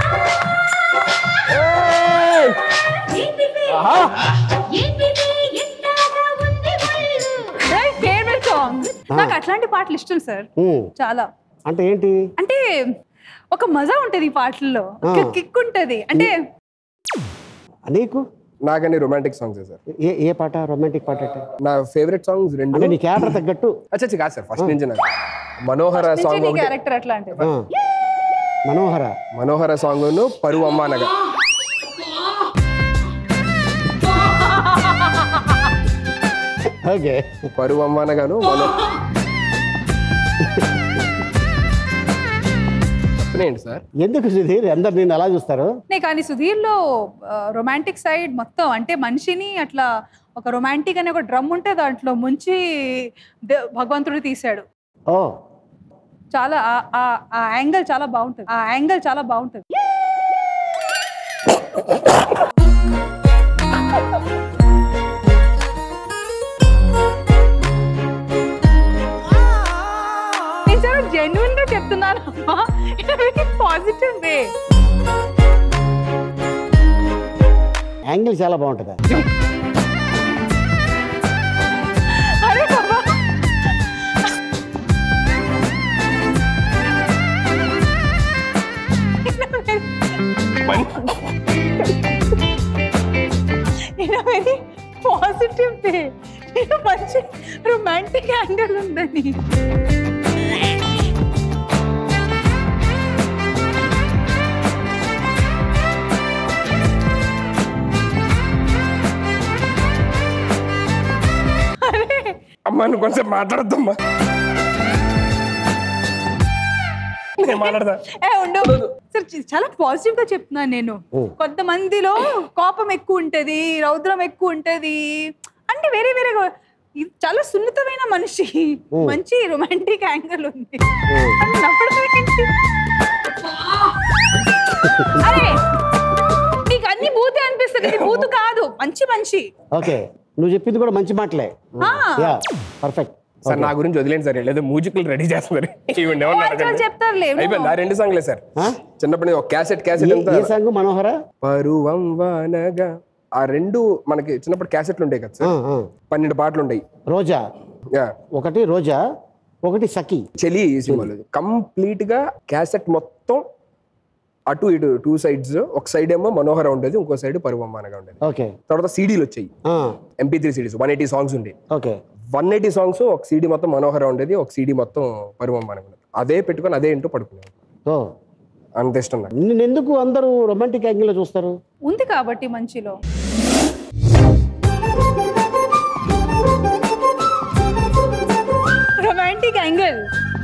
ఏంటిది ఏంటిది ఎట్లాగా ఉంది వల్లు ఫేవరెట్ సాంగ్ నాకు అట్లాంటి పాటలు ఇష్టం సార్ ఉమ్. చాలా అంటే ఏంటి అంటే ఒక మజా ఉంటది ఈ పాటల్లో ఒక కిక్ ఉంటది అంటే నీకు నాకని రొమాంటిక్ సాంగ్స్ సార్ ఏ ఏ పాట రొమాంటిక్ పాట అంటే నా ఫేవరెట్ సాంగ్స్ రెండు అంటే నీ క్యారెక్టర్ తగ్గట్టు అచ్చా అచ్చా, కాదు సార్ ఫస్ట్ నుంచి నాకు మనోహర నుంచి సాంగ్ నీ ఒకటి క్యారెక్టర్ అట్లాంటిది ఆ. మనోహర మనోహర సాంగ్ పరువు అమ్మ అనగా ఓకే పరువు అమ్మ అనగాను మనో చెప్పనేయండి సార్ ఎందుకు సుధీర్ అందరు నేను అలా చూస్తారు నే కానీ సుధీర్లో రొమాంటిక్ సైడ్ మొత్తం అంటే మనిషిని అట్లా ఒక రొమాంటిక్ అనే ఒక డ్రమ్ ఉంటే దాంట్లో ముంచి దే- భగవంతుడు తీశాడు ఓ చాలా ఆ- ఆ- ఆ యాంగిల్ చాలా బాగుంటుంది ఆ యాంగిల్ చాలా బాగుంటుంది నేను చాలా జెన్యున్ గా చెప్తున్నాను పాజిటివ్ వే యాంగిల్ చాలా బాగుంటుందా అరే బాబా నేను వెరీ పాజిటివ్ వే నేను మంచి రొమాంటిక్ యాంగిల్ ఉందని అమ్మా నువ్వు కొంచెం మాట్లాడద్దమ్మా నేను మాట్లాడతా ఏ ఉండు సార్ చ- చాలా పాజిటివ్ గా చెప్తున్నాను నేను కొంతమందిలో కోపం ఎక్కువ ఉంటది రౌద్రం ఎక్కువ ఉంటది అంటే వేరే వేరే ఇది చాలా సున్నితమైన మనిషి మంచి రొమాంటిక్ యాంగిల్ ఉంది అని నవ్వడం ఏంటి? అరే నీకు అన్ని బూతే అనిపిస్తుంది ఇది బూతు కాదు మంచి మనిషి ఓకే నువ్వు చెప్పింది కూడా మంచి మాటలే ఆ. యా పర్ఫెక్ట్ సార్ నా గురించి వదిలేండి సార్ లేదో మ్యూజిక్లు రెడీ చేస్తున్నారు ఇవ్వండి ఏమన్నా వాళ్ళు అడగండి. చెప్తారులే అయిపోయింది ఆ రెండు సాంగ్లే సార్ చిన్నప్పటి నుంచి ఒక క్యాసెట్ క్యాసెట్ ఏ- అంతా ఏ సాంగ్ మనోహర పరువం వానగా ఆ రెండు మనకి చిన్నప్పుడు క్యాసెట్లు ఉంటాయి కదా ఆ, సార్ ఆ. పన్నెండు పాటలు ఉంటాయి రోజా యా ఒకటి రోజా ఒకటి సఖి చెలి ఈ సినిమాలో కంప్లీట్ గా క్యాసెట్ మొత్తం అటు ఇటు టూ సైడ్స్ ఒక సైడ్ ఏమో మనోహర ఉండేది ఇంకో సైడ్ పరువమ్మానగా ఉండేది ఓకే తర్వాత సీడీలు వచ్చాయి ఆ, MP three CDs one eighty songs ఉండేవి ఓకే వన్ ఎయిటీ సాంగ్స్ ఒక సీడీ మొత్తం మనోహర ఉండేది ఒక సీడీ మొత్తం పరువమ్మానగా ఉండేది అదే పెట్టుకొని అదే ఇంటూ పడుకునేది ఓ అంత ఇష్టం నాకు నిన్ను ఎందుకు అందరూ రొమాంటిక్ యాంగిల్లో చూస్తారు ఉంది కాబట్టి మంచిలో రొమాంటిక్ యాంగిల్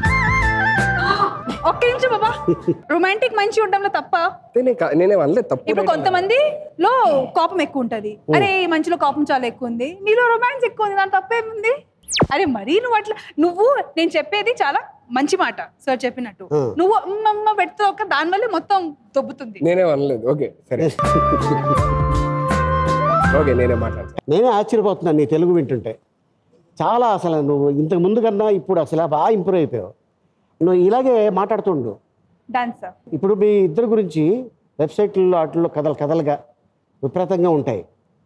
ఒక్క నిమిషం బాబా రొమాంటిక్ మంచి ఉండడంలో తప్ప నేనే కా- నేనే అనలేదు తప్పు ఇప్పుడు కొంతమంది లో కోపం ఎక్కువ ఉంటది అరే ఈ మంచిలో కోపం చాలా ఎక్కువ ఉంది నీలో రొమాన్స్ ఎక్కువ ఉంది దాని తప్పేముంది అరే మరీ నువ్వు అట్లా నువ్వు నేను చెప్పేది చాలా మంచి మాట సార్ చెప్పినట్టు నువ్వు అమ్మమ్మ పెడితే ఒక దానివల్లే మొత్తం దొబ్బుతుంది నేనే అనలేదు ఓకే సరే ఓకే నేనే మాట్లాడతాను నేనే ఆశ్చర్యపోతున్నాను నీ తెలుగు వింటుంటే చాలా అసలు నువ్వు ఇంతకు ముందు కన్నా ఇప్పుడు అసలు బాగా ఇంప్రూవ్ అయిపోయావు నువ్వు ఇలాగే మాట్లాడుతుండు డాన్స్ ఇప్పుడు మీ ఇద్దరి గురించి వెబ్సైట్లో వాటిల్లో కథలు కథలుగా విపరీతంగా ఉంటాయి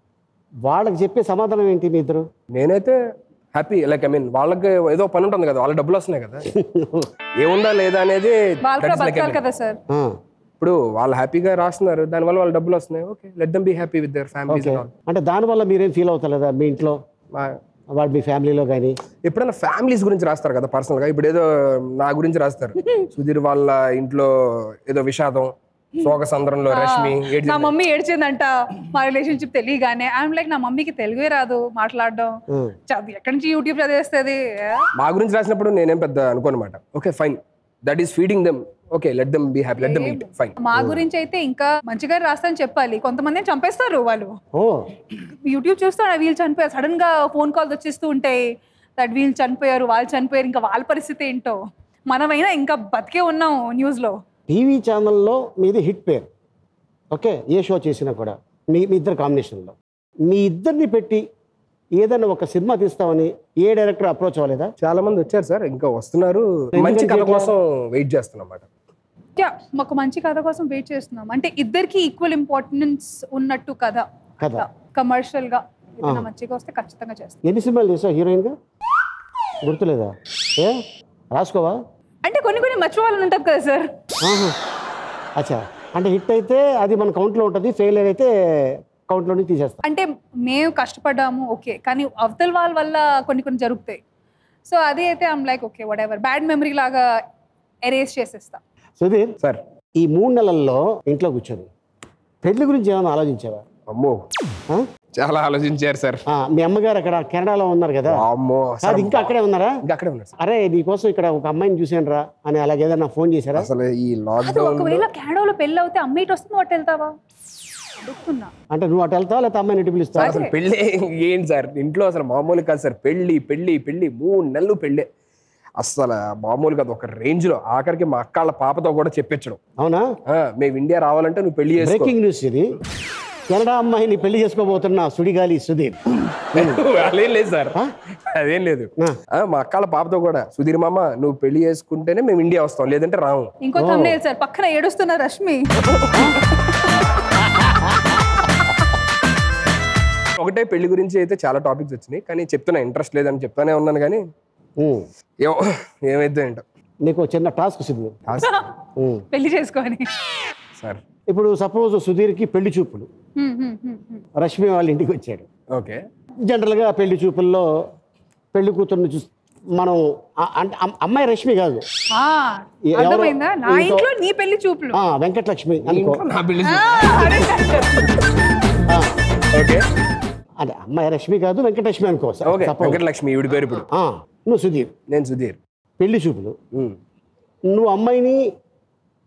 వాళ్ళకి చెప్పే సమాధానం ఏంటి మీ ఇద్దరు నేనైతే హ్యాపీ లైక్ ఐ మీన్ వాళ్ళకి ఏదో పని ఉంటుంది కదా వాళ్ళ డబ్బులు వస్తున్నాయి కదా ఏముందా లేదా అనేది వాళ్ళు that కూడా is like, I బతకాలి mean, కదా సార్ ఆ, ఇప్పుడు వాళ్ళు హ్యాపీగా రాస్తున్నారు దానివల్ల వాళ్ళ డబ్బులు వస్తున్నాయి okay let them be happy with their families okay అంటే దానివల్ల మీరేం ఫీల్ అవుతలేదా మీ ఇంట్లో వాడు మీ ఫ్యామిలీలో కానీ ఎప్పుడైనా ఫ్యామిలీస్ గురించి రాస్తారు కదా పర్సనల్ గా ఇప్పుడు ఏదో నా గురించి రాస్తారు సుధీర్ వాళ్ళ ఇంట్లో ఏదో విషాదం శోక సంద్రంలో రష్మి ఏడ్చి- నా మమ్మీ ఏడ్చిందంట మా రిలేషన్షిప్ తెలియగానే ఐఎమ్ లైక్ నా మమ్మీకి తెలుగే రాదు మాట్లాడడం చదువు ఎక్కడి నుంచి యూట్యూబ్ చదివేస్తుంది మా గురించి రాసినప్పుడు నేనేం పెద్ద అనుకోనమాట okay fine that is feeding them okay let them be happy let them eat fine మా గురించి అయితే ఇంకా మంచిగా రాస్తానని చెప్పాలి కొంతమంది చంపేస్తారు వాళ్ళు ఓ యూట్యూబ్ చూస్తాడు వీళ్ళు చనిపోయారు సడన్ గా ఫోన్ కాల్స్ వచ్చేస్తూ ఉంటాయి దట్ వీళ్ళు చనిపోయారు వాళ్ళు చనిపోయారు ఇంకా వాళ్ళ పరిస్థితి ఏంటో మనమైనా ఇంకా బతికే ఉన్నాం న్యూస్ లో టీవీ ఛానల్లో మీది హిట్ పేరు ఓకే ఏ షో చేసినా కూడా మీ మీ ఇద్దరు కాంబినేషన్లో మీ ఇద్దరిని పెట్టి ఏదైనా ఒక సినిమా తీస్తామని ఏ డైరెక్టర్ అప్రోచ్ అవ్వలేదా చాలా మంది వచ్చారు సార్ ఇంకా వస్తున్నారు మంచి కథ కోసం వెయిట్ చేస్తున్నాం అన్నమాట యా మాకు మంచి కథ కోసం వెయిట్ చేస్తున్నాం అంటే ఇద్దరికి ఈక్వల్ ఇంపార్టెన్స్ ఉన్నట్టు కథ కథ కమర్షియల్ గా ఏదైనా మంచిగా వస్తే ఖచ్చితంగా చేస్తాం ఎన్ని సినిమాలు చేసావు హీరోయిన్గా గుర్తులేదా ఏ రాసుకోవా అంటే కొన్ని కొన్ని మర్చిపోవాలని ఉంటుంది కదా సార్ ఆహా. అచ్చా అంటే హిట్ అయితే అది మన కౌంట్లో ఉంటుంది ఫెయిల్ అయితే కౌంట్లోనే తీసేస్తాం అంటే మేము కష్టపడ్డాము ఓకే కానీ అవతల వాళ్ళ వల్ల కొన్ని కొన్ని జరుగుతాయి సో అది అయితే I'm like okay whatever bad memory లాగా ఎరేజ్ చేసేస్తా సుధీర్ సార్ ఈ మూడు నెలల్లో ఇంట్లో కూర్చొని పెళ్లి గురించి ఏమైనా ఆలోచించావా అమ్మో ఆ? చాలా ఆలోచించారు సార్ ఆ, మీ అమ్మగారు అక్కడ కెనడాలో ఉన్నారు కదా అమ్మో కాదు ఇంకా అక్కడే ఉన్నారా ఇంకా అక్కడే ఉన్నారు సార్ అరే నీకోసం ఇక్కడ ఒక అమ్మాయిని చూసాను రా అని అలాగే ఏదైనా ఫోన్ చేశారా అసలు ఈ అది లాక్డౌన్ ఒకవేళ కెనడాలో పెళ్ళి అవుతే అమ్మాయి ఇటు వస్తుంది వాటి వెళ్తావా అడుగుతున్నా అంటే నువ్వు అటు వెళ్తావా లేకపోతే అమ్మాయిని ఇటు పిలుస్తావా అసలు పెళ్ళి ఏంటి సార్ ఇంట్లో అసలు మామూలు కాదు సార్ పెళ్ళి పెళ్ళి పెళ్ళి మూడు నెలలు పెళ్ళే అసలు మామూలు కాదు ఒక రేంజ్ లో ఆఖరికి మా అక్కాళ్ళ పాపతో కూడా చెప్పించడం అవునా ఆ, మేము ఇండియా రావాలంటే నువ్వు పెళ్లి చేసుకో బ్రేకింగ్ న్యూస్ ఇది కెనడా అమ్మాయిని పెళ్లి చేసుకోబోతున్న సుడిగాలి సుధీర్ అదేం లేదు సార్ అదేం లేదు ఆ. ఆ, మా అక్కాళ్ళ పాపతో కూడా సుధీర్ మామ నువ్వు పెళ్లి చేసుకుంటేనే మేము ఇండియా వస్తాం లేదంటే రాము ఇంకో తమ్నేల్ సార్ పక్కన ఏడుస్తున్న రష్మి ఒకటే పెళ్లి గురించి అయితే చాలా టాపిక్స్ వచ్చినాయి కానీ చెప్తున్నా ఇంట్రెస్ట్ లేదని చెప్తానే ఉన్నాను కానీ ఉమ్. ఏమో ఏమైద్దో ఏంటో నీకు ఒక చిన్న టాస్క్ సుధీర్ ఉమ్. పెళ్లి చేసుకొని సార్ ఇప్పుడు సపోజ్ సుధీర్కి పెళ్లి చూపులు హ్మ్, హ్మ్, హ్మ్, హ్మ్. రష్మి వాళ్ళ ఇంటికి వచ్చాడు ఓకే జనరల్గా పెళ్లి చూపుల్లో పెళ్లి కూతుర్ని చూ మనం ఆ- అంటే అమ్- అమ్మాయి రష్మి కాదు ఆ, ఎవరో అర్థమైందా నా ఇంకో- ఇంట్లో నీ పెళ్లి చూపులు ఆ, వెంకటలక్ష్మి అనుకో నా పెళ్లి ఆ, అదే ఆ, ఓకే అంటే అమ్మాయి రష్మి కాదు వెంకటలక్ష్మి అనుకో ఓకే Suppose. వెంకటలక్ష్మి ఈవిడ పేరు ఇప్పుడు ఆ, నువ్వు సుధీర్ నేను సుధీర్ పెళ్లి చూపులు ఉమ్. నువ్వు అమ్మాయిని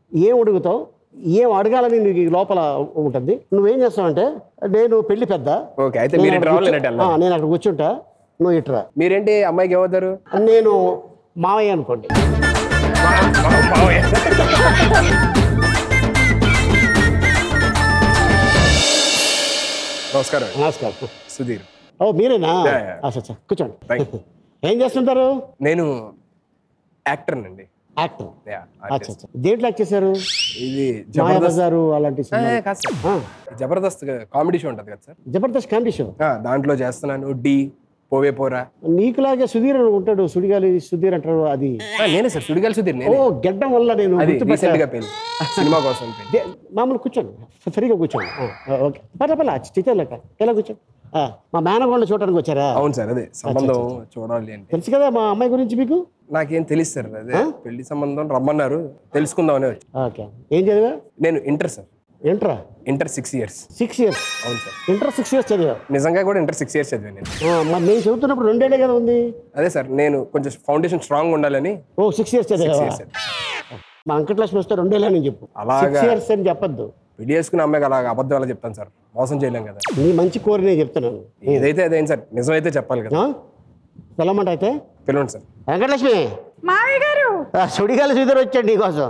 ఏం అడుగుతావు ఏం అడగాలని నీకు ఈ లోపల ఉంటుంది నువ్వేం చేస్తావంటే నేను పెళ్లి పెద్ద ఓకే అయితే నేను మీరు ఇటు అక్కడ రావాలి కూర్చో- నేను ఇటు ఆ, వెళ్ళాలి. నేను అక్కడ కూర్చుంటా నువ్వు ఇట్రా మీరేంటి అమ్మాయికి ఏమవుతారు నేను మావయ్య అనుకోండి నమస్కారం నమస్కారం సుధీర్ ఓ మీరేనా Yeah, yeah. అచ్చా అచ్చా కూర్చోండి Right. ఏం చేస్తుంటారు నేను యాక్టర్ అండి యాక్టర్ Yeah, అచ్చా artist. అచ్చా దేంట్లో యాక్ట్ చేశారు ఇది మాయా జబర్దస్త్ బజారు అలాంటి ఆ, సినిమాలు. కాదు సార్ ఆ, జబర్దస్త్ కామెడీ షో ఉంటుంది కదా సార్ జబర్దస్త్ కామెడీ షో ఆ, దాంట్లో చేస్తున్నాను డి పోవే పోరా నీకులాగే సుధీర్ అని ఉంటాడు సుడిగాలి సుధీర్ అంటారు అది ఆ, నేనే సార్ సుడిగాలి సుధీర్ ఓ నేనే గెడ్డం వల్ల నేను అది గుర్తుపట్టా. రీసెంట్ గా పెళ్ళి సినిమా కోసం పెళ్ళి దే- మామూలు కూర్చోండి ఫ్రీగా కూర్చోండి ఆ, ఆ, ఓకే పర్లే పర్లే చిచ్చేలేక ఎలా కూర్చోండి ఆ, మా మేనగోళ్ళ చూడడానికి వచ్చారా అవును సార్ అదే సంబంధం చూడాలి అంటే తెలుసు కదా మా అమ్మాయి గురించి మీకు నాకేం తెలుసు సార్ అదే పెళ్లి సంబంధం రమ్మన్నారు తెలుసుకుందామని వచ్చి ఓకే ఏం చదివా నేను ఇంటర్ సార్ ఇంటరా inter six years six years అవును సార్ ఇంటర్ సిక్స్ ఇయర్స్ చదివా నిజంగా కూడా ఇంటర్ సిక్స్ ఇయర్స్ చదివాను నేను ఆ, మరి నేను చదువుతున్నప్పుడు రెండేళ్ళే కదా ఉంది అదే సార్ నేను కొంచెం ఫౌండేషన్ స్ట్రాంగ్ ఉండాలని ఓ సిక్స్ ఇయర్స్ చదివా years చదివా. మా వెంకటలక్ష్మి వస్తే రెండేళ్ళే నేను చెప్పు అలాగా. సిక్స్ ఇయర్స్ అని చెప్పొద్దు పెళ్లి చేసుకున్న అమ్మాయికి అలా అబద్ధం అలా చెప్తాను సార్ మోసం చేయలేం కదా నీ మంచి కోరి నేను చెప్తున్నాను ఏదైతే అదేం సార్ నిజమైతే చెప్పాలి కదా ఆ? పిల్లమంట అయితే పిలవండి సార్ వెంకటలక్ష్మి మావయ్య గారు ఆ, సుడిగాలి సుధీర్ వచ్చాడు నీకోసం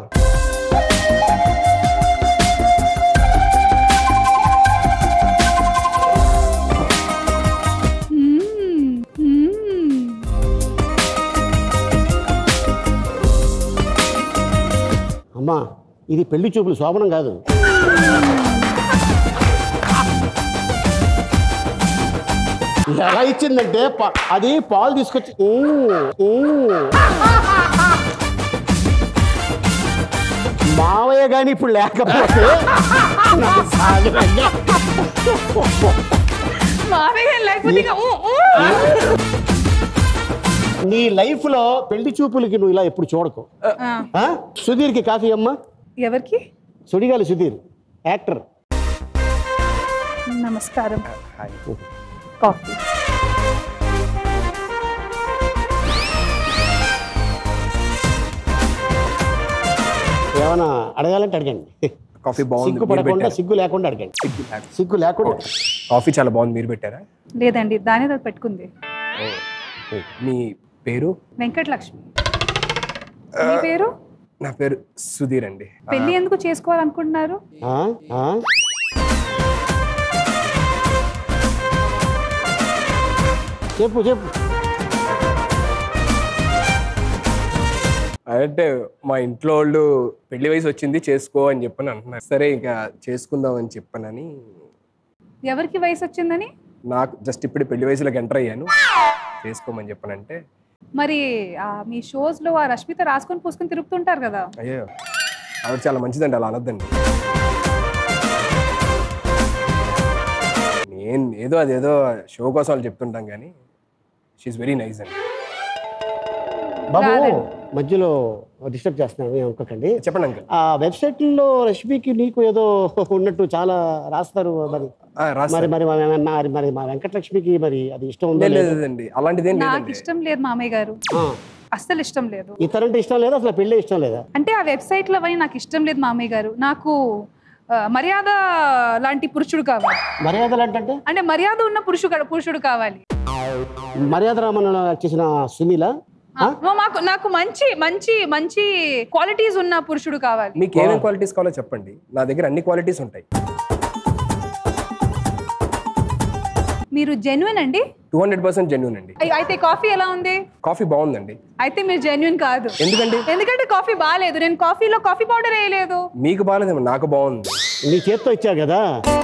మ్మ్. మ్మ్. అమ్మా ఇది పెళ్లి చూపులు శోభనం కాదు ఎలా ఇచ్చిందంటే పా- అది పాలు తీసుకొచ్చి ఊ, ఊ. మావయ్య గాని ఇప్పుడు లేకపోతే నాకు సాగరంగా. మావయ్య గారు లేకపోతే ఇక ఊ, ఊ. నీ లైఫ్ లో పెళ్లి చూపులకి నువ్వు ఇలా ఎప్పుడు చూడకు ఆ, ఆ? సుధీర్కి కాఫీ అమ్మా ఎవరికి సుడిగాలి సుధీర్ యాక్టర్ నమస్కారం హాయ్ కాఫీ ఏమైనా అడగాలంటే అడగండి కాఫీ బాగుంది సిగ్గు మీరు పడకుండా పెట్టారా? సిగ్గు లేకుండా అడగండి సిగ్గు లేక- సిగ్గు లేకుండా కాఫీ చాలా బాగుంది మీరు పెట్టారా లేదండి దాని అది పెట్టుకుంది మీ పేరు వెంకటలక్ష్మి మీ పేరు నా పేరు సుధీర్ అండి పెళ్లి ఎందుకు చేసుకోవాలనుకుంటున్నారు ఆ? ఆ? చెప్పు చెప్పు అంటే మా ఇంట్లో వాళ్ళు పెళ్లి వయసు వచ్చింది చేసుకో అని చెప్పని అంటున్నారు సరే ఇంకా చేసుకుందాం అని చెప్పనని ఎవరికి వయసు వచ్చిందని నాకు జస్ట్ ఇప్పుడు పెళ్లి వయసులోకి ఎంటర్ అయ్యాను చేసుకోమని చెప్పనంటే మరి ఆ మీ షోస్ లో ఆ రష్మిత రాసుకొని పూసుకొని తిరుగుతుంటారు కదా అయ్యో ఆవిడ చాలా మంచిదండి అలా అనొద్దండి నేను ఏదో అదేదో షో కోసం వాళ్ళు చెప్తుంటాం కానీ షీఈ్ వెరీ నైస్ అండి బాబు రాదండి. మధ్యలో డిస్టర్బ్ చేస్తున్నాను ఏం అనుకోకండి చెప్పండి అంకల్ ఆ వెబ్సైట్లో రష్మికి నీకు ఏదో ఉన్నట్టు చాలా రాస్తారు మరి రాసి మరి మరి మా- మా- మరి మరి మా వెంకటలక్ష్మికి మరి అది ఇష్టం ఉందో లేదు లేదో? లేదండి అలాంటిది ఏం నాకు లేదండి ఇష్టం లేదు మామయ్య గారు ఆ. అస్సలు ఇష్టం లేదు ఇతరంటే ఇష్టం లేదా అసలు పెళ్ళే ఇష్టం లేదా అంటే ఆ వెబ్సైట్ లో అవన్నీ నాకు ఇష్టం లేదు మామయ్య గారు నాకు ఆ, మర్యాద లాంటి పురుషుడు కావాలి మర్యాదలు అంటే అంటే మర్యాద ఉన్న పురుషుడు పురుషుడు కావాలి మర్యాద రామన్ చేసిన సునీల ఆ, మాకు నాకు మంచి మంచి మంచి క్వాలిటీస్ ఉన్న పురుషుడు కావాలి మీకు ఏమేమి క్వాలిటీస్ కావాలో చెప్పండి నా దగ్గర అన్ని క్వాలిటీస్ ఉంటాయి మీరు జెన్యున్ అండి టూ హండ్రెడ్ పర్సెంట్ జెన్యున్ అండి అయ్- అయితే కాఫీ ఎలా ఉంది కాఫీ బాగుందండి అయితే మీరు జెన్యున్ కాదు ఎందుకండి ఎందుకంటే కాఫీ బాగాలేదు నేను కాఫీలో కాఫీ పౌడర్ వేయలేదు మీకు బాగాలేదేమో నాకు బాగుంది నీ చేత్తో ఇచ్చావు కదా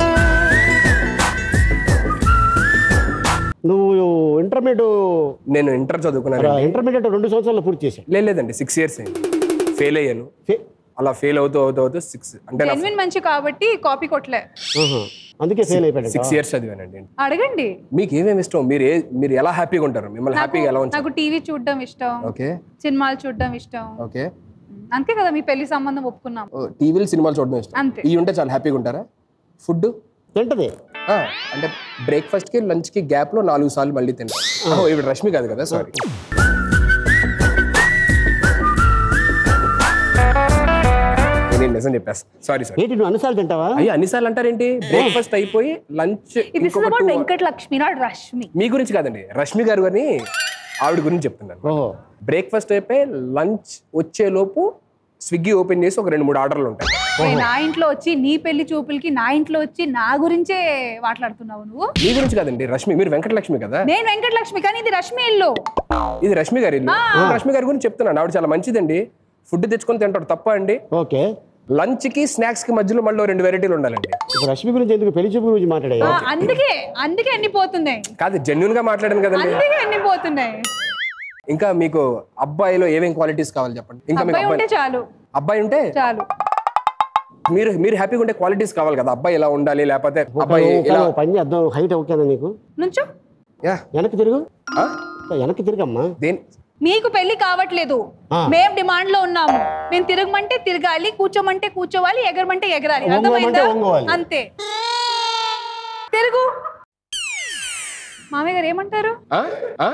నువ్వు ఇంటర్మీడియట్ నేను ఇంటర్ చదువుకున్నాను ఇంటర్మీడియట్ రెండు సంవత్సరాలు పూర్తి చేశావు లేదు లేదండి సిక్స్ ఇయర్స్ అయింది ఫెయిల్ అయ్యాను ఫే- అలా ఫెయిల్ అవుతూ అవుతూ అవుతూ సిక్స్ అంటే నా జెన్యున్ మంచి కాబట్టి కాపీ కొట్టలే ఆహా. అందుకే ఫెయిల్ అయిపోయాడు సిక్స్ ఇయర్స్ చదివానండి అడగండి మీకు ఏమేమి ఇష్టం మీరు ఏ మీరు ఎలా హ్యాపీగా ఉంటారు మిమ్మల్ని హ్యాపీగా ఎలా ఉంచారు నాకు టీవీ చూడడం ఇష్టం ఓకే సినిమాలు చూడడం ఇష్టం ఓకే అంతే కదా మీ పెళ్లి సంబంధం ఒప్పుకున్నాం టీవీలు సినిమాలు చూడడం ఇష్టం అంతే. ఇవి ఉంటే చాలా హ్యాపీగా ఉంటారా ఫుడ్ తింటది అంటే బ్రేక్ఫాస్ట్కి లంచ్కి గ్యాప్లో నాలుగు సార్లు మళ్ళీ తింటాం ఇప్పుడు రష్మి కాదు కదా సారీ నేను నేను నిజం చెప్పేస్తాను సారీ సారీ ఏంటి నువ్వు అన్నిసార్లు తింటావా అయ్యి అన్నిసార్లు అంటారేంటి బ్రేక్ఫాస్ట్ అయిపోయి లంచ్ ఇది is about Venkata Lakshmi not Rashmi మీ గురించి కాదండి రష్మి గారు అని ఆవిడ గురించి చెప్తున్నాను ఓహో బ్రేక్ఫాస్ట్ అయిపోయి లంచ్ వచ్చేలోపు స్విగ్గీ ఓపెన్ చేసి ఒక రెండు మూడు ఆర్డర్లు ఉంటాయి ఓయ్, నా ఇంట్లో వచ్చి నీ పెళ్లి చూపులకి నా ఇంట్లో వచ్చి నా గురించే మాట్లాడుతున్నావు నువ్వు మీ గురించి కాదండి రష్మి మీరు వెంకటలక్ష్మి కదా నేను వెంకట లక్ష్మి కానీ ఇది రష్మి ఇల్లు ఇది రష్మి గారి ఇల్లు రష్మి గారి గురించి చెప్తున్నాను ఆవిడ చాలా మంచిదండి ఫుడ్ తెచ్చుకొని తింటాడు తప్ప అండి ఓకే లంచ్ కి స్నాక్స్ కి మధ్యలో మళ్ళీ రెండు వెరైటీలు ఉండాలండి ఇప్పుడు రష్మి గురించి ఎందుకు పెళ్లి చూపు గురించి మాట్లాడాయి ఆ, అందుకే అందుకే అన్ని పోతున్నాయి కాదు జెన్యున్ గా మాట్లాడాను కదండి అందుకే అన్ని పోతున్నాయి ఇంకా మీకు అబ్బాయిలో ఏమేం క్వాలిటీస్ కావాలి చెప్పండి ఇంకా మీకు అబ్బాయి ఉంటే అబ్బాయి చాలు అబ్బాయి ఉంటే చాలు మీరు మీరు హ్యాపీగా ఉండే క్వాలిటీస్ కావాలి కదా అబ్బాయి ఇలా ఉండాలి లేకపోతే అబ్బాయి ఇలా ఒక పని చేద్దాం హైట్ ఓకేనా నీకు నుంచో యా వెనక్కి తిరుగు ఆ? వెనక్కి తిరగమ్మా దేని మీకు పెళ్లి కావట్లేదు ఆ. మేం డిమాండ్ లో ఉన్నాము మేము తిరగమంటే తిరగాలి కూర్చోమంటే కూర్చోవాలి ఎగరమంటే ఎగరాలి వంగమంటే అర్థమైందా వంగవాలి. అంతే తిరుగు మామయ్య గారు ఏమంటారు ఆ? ఆ?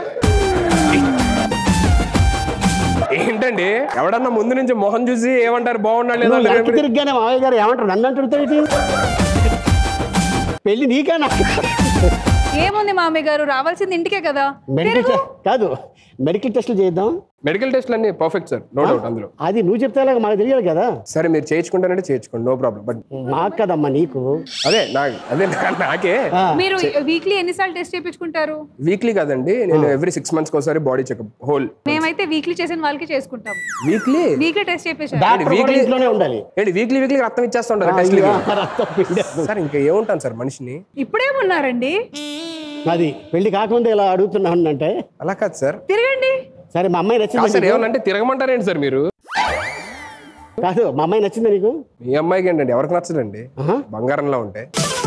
ఏంటండి ఎవడన్నా ముందు నుంచి మొహం చూసి ఏమంటారు బాగున్నాడు లేదా నువ్వు వెనక్కి తిరిగానే మావయ్య గారు ఏమంటారు నన్ను అంటారు పెళ్లి నీకా నాకు ఏముంది మామయ్య గారు రావాల్సింది ఇంటికే కదా మెడికల్ టెస్ట్ కాదు మెడికల్ టెస్ట్లు చేద్దాం మెడికల్ టెస్ట్లు అన్ని పర్ఫెక్ట్ సార్ నో డౌట్ అందులో అది నువ్వు చెప్తే ఎలాగ మాకు తెలియాలి కదా సరే మీరు చేయించుకుంటానంటే చేయించుకోండి నో ప్రాబ్లం బట్ మాకు కదమ్మా నీకు అదే నా అదే నా- నాకే ఆ, మీరు వీక్లీ ఎన్నిసార్లు టెస్ట్ చేయించుకుంటారు వీక్లీ కాదండి నేను ఎవ్రీ సిక్స్ మంత్స్ ఒకసారి బాడీ చెకప్ హోల్ మేమైతే వీక్లీ చేసిన వాళ్ళకి చేసుకుంటాం వీక్లీ వీక్లీ టెస్ట్ చేయించారు డాక్టర్ కూడా weekly- ఇంట్లోనే ఉండాలి ఏంటి వీక్లీ వీక్లీ రక్తం ఇచ్చేస్తుంటారు ఆ, టెస్ట్లు ఇదిగో రక్తం పిండేస్తుంది. సార్ ఇంకా ఏముంటాను సార్ మనిషిని ఇప్పుడేమున్నారండి అది పెళ్లి కాకముందే ఇలా అడుగుతున్నాను అంటే అలా కాదు సార్ తిరగండి సరే మా అమ్మాయి కాదు సార్ నచ్చింది ఏమనంటే తిరగమంటారేంటి సార్ మీరు కాదు మా అమ్మాయి నచ్చిందా నీకు మీ అమ్మాయికి ఏంటండి ఎవరికి నచ్చదండి ఆహా. బంగారంలా ఉంటే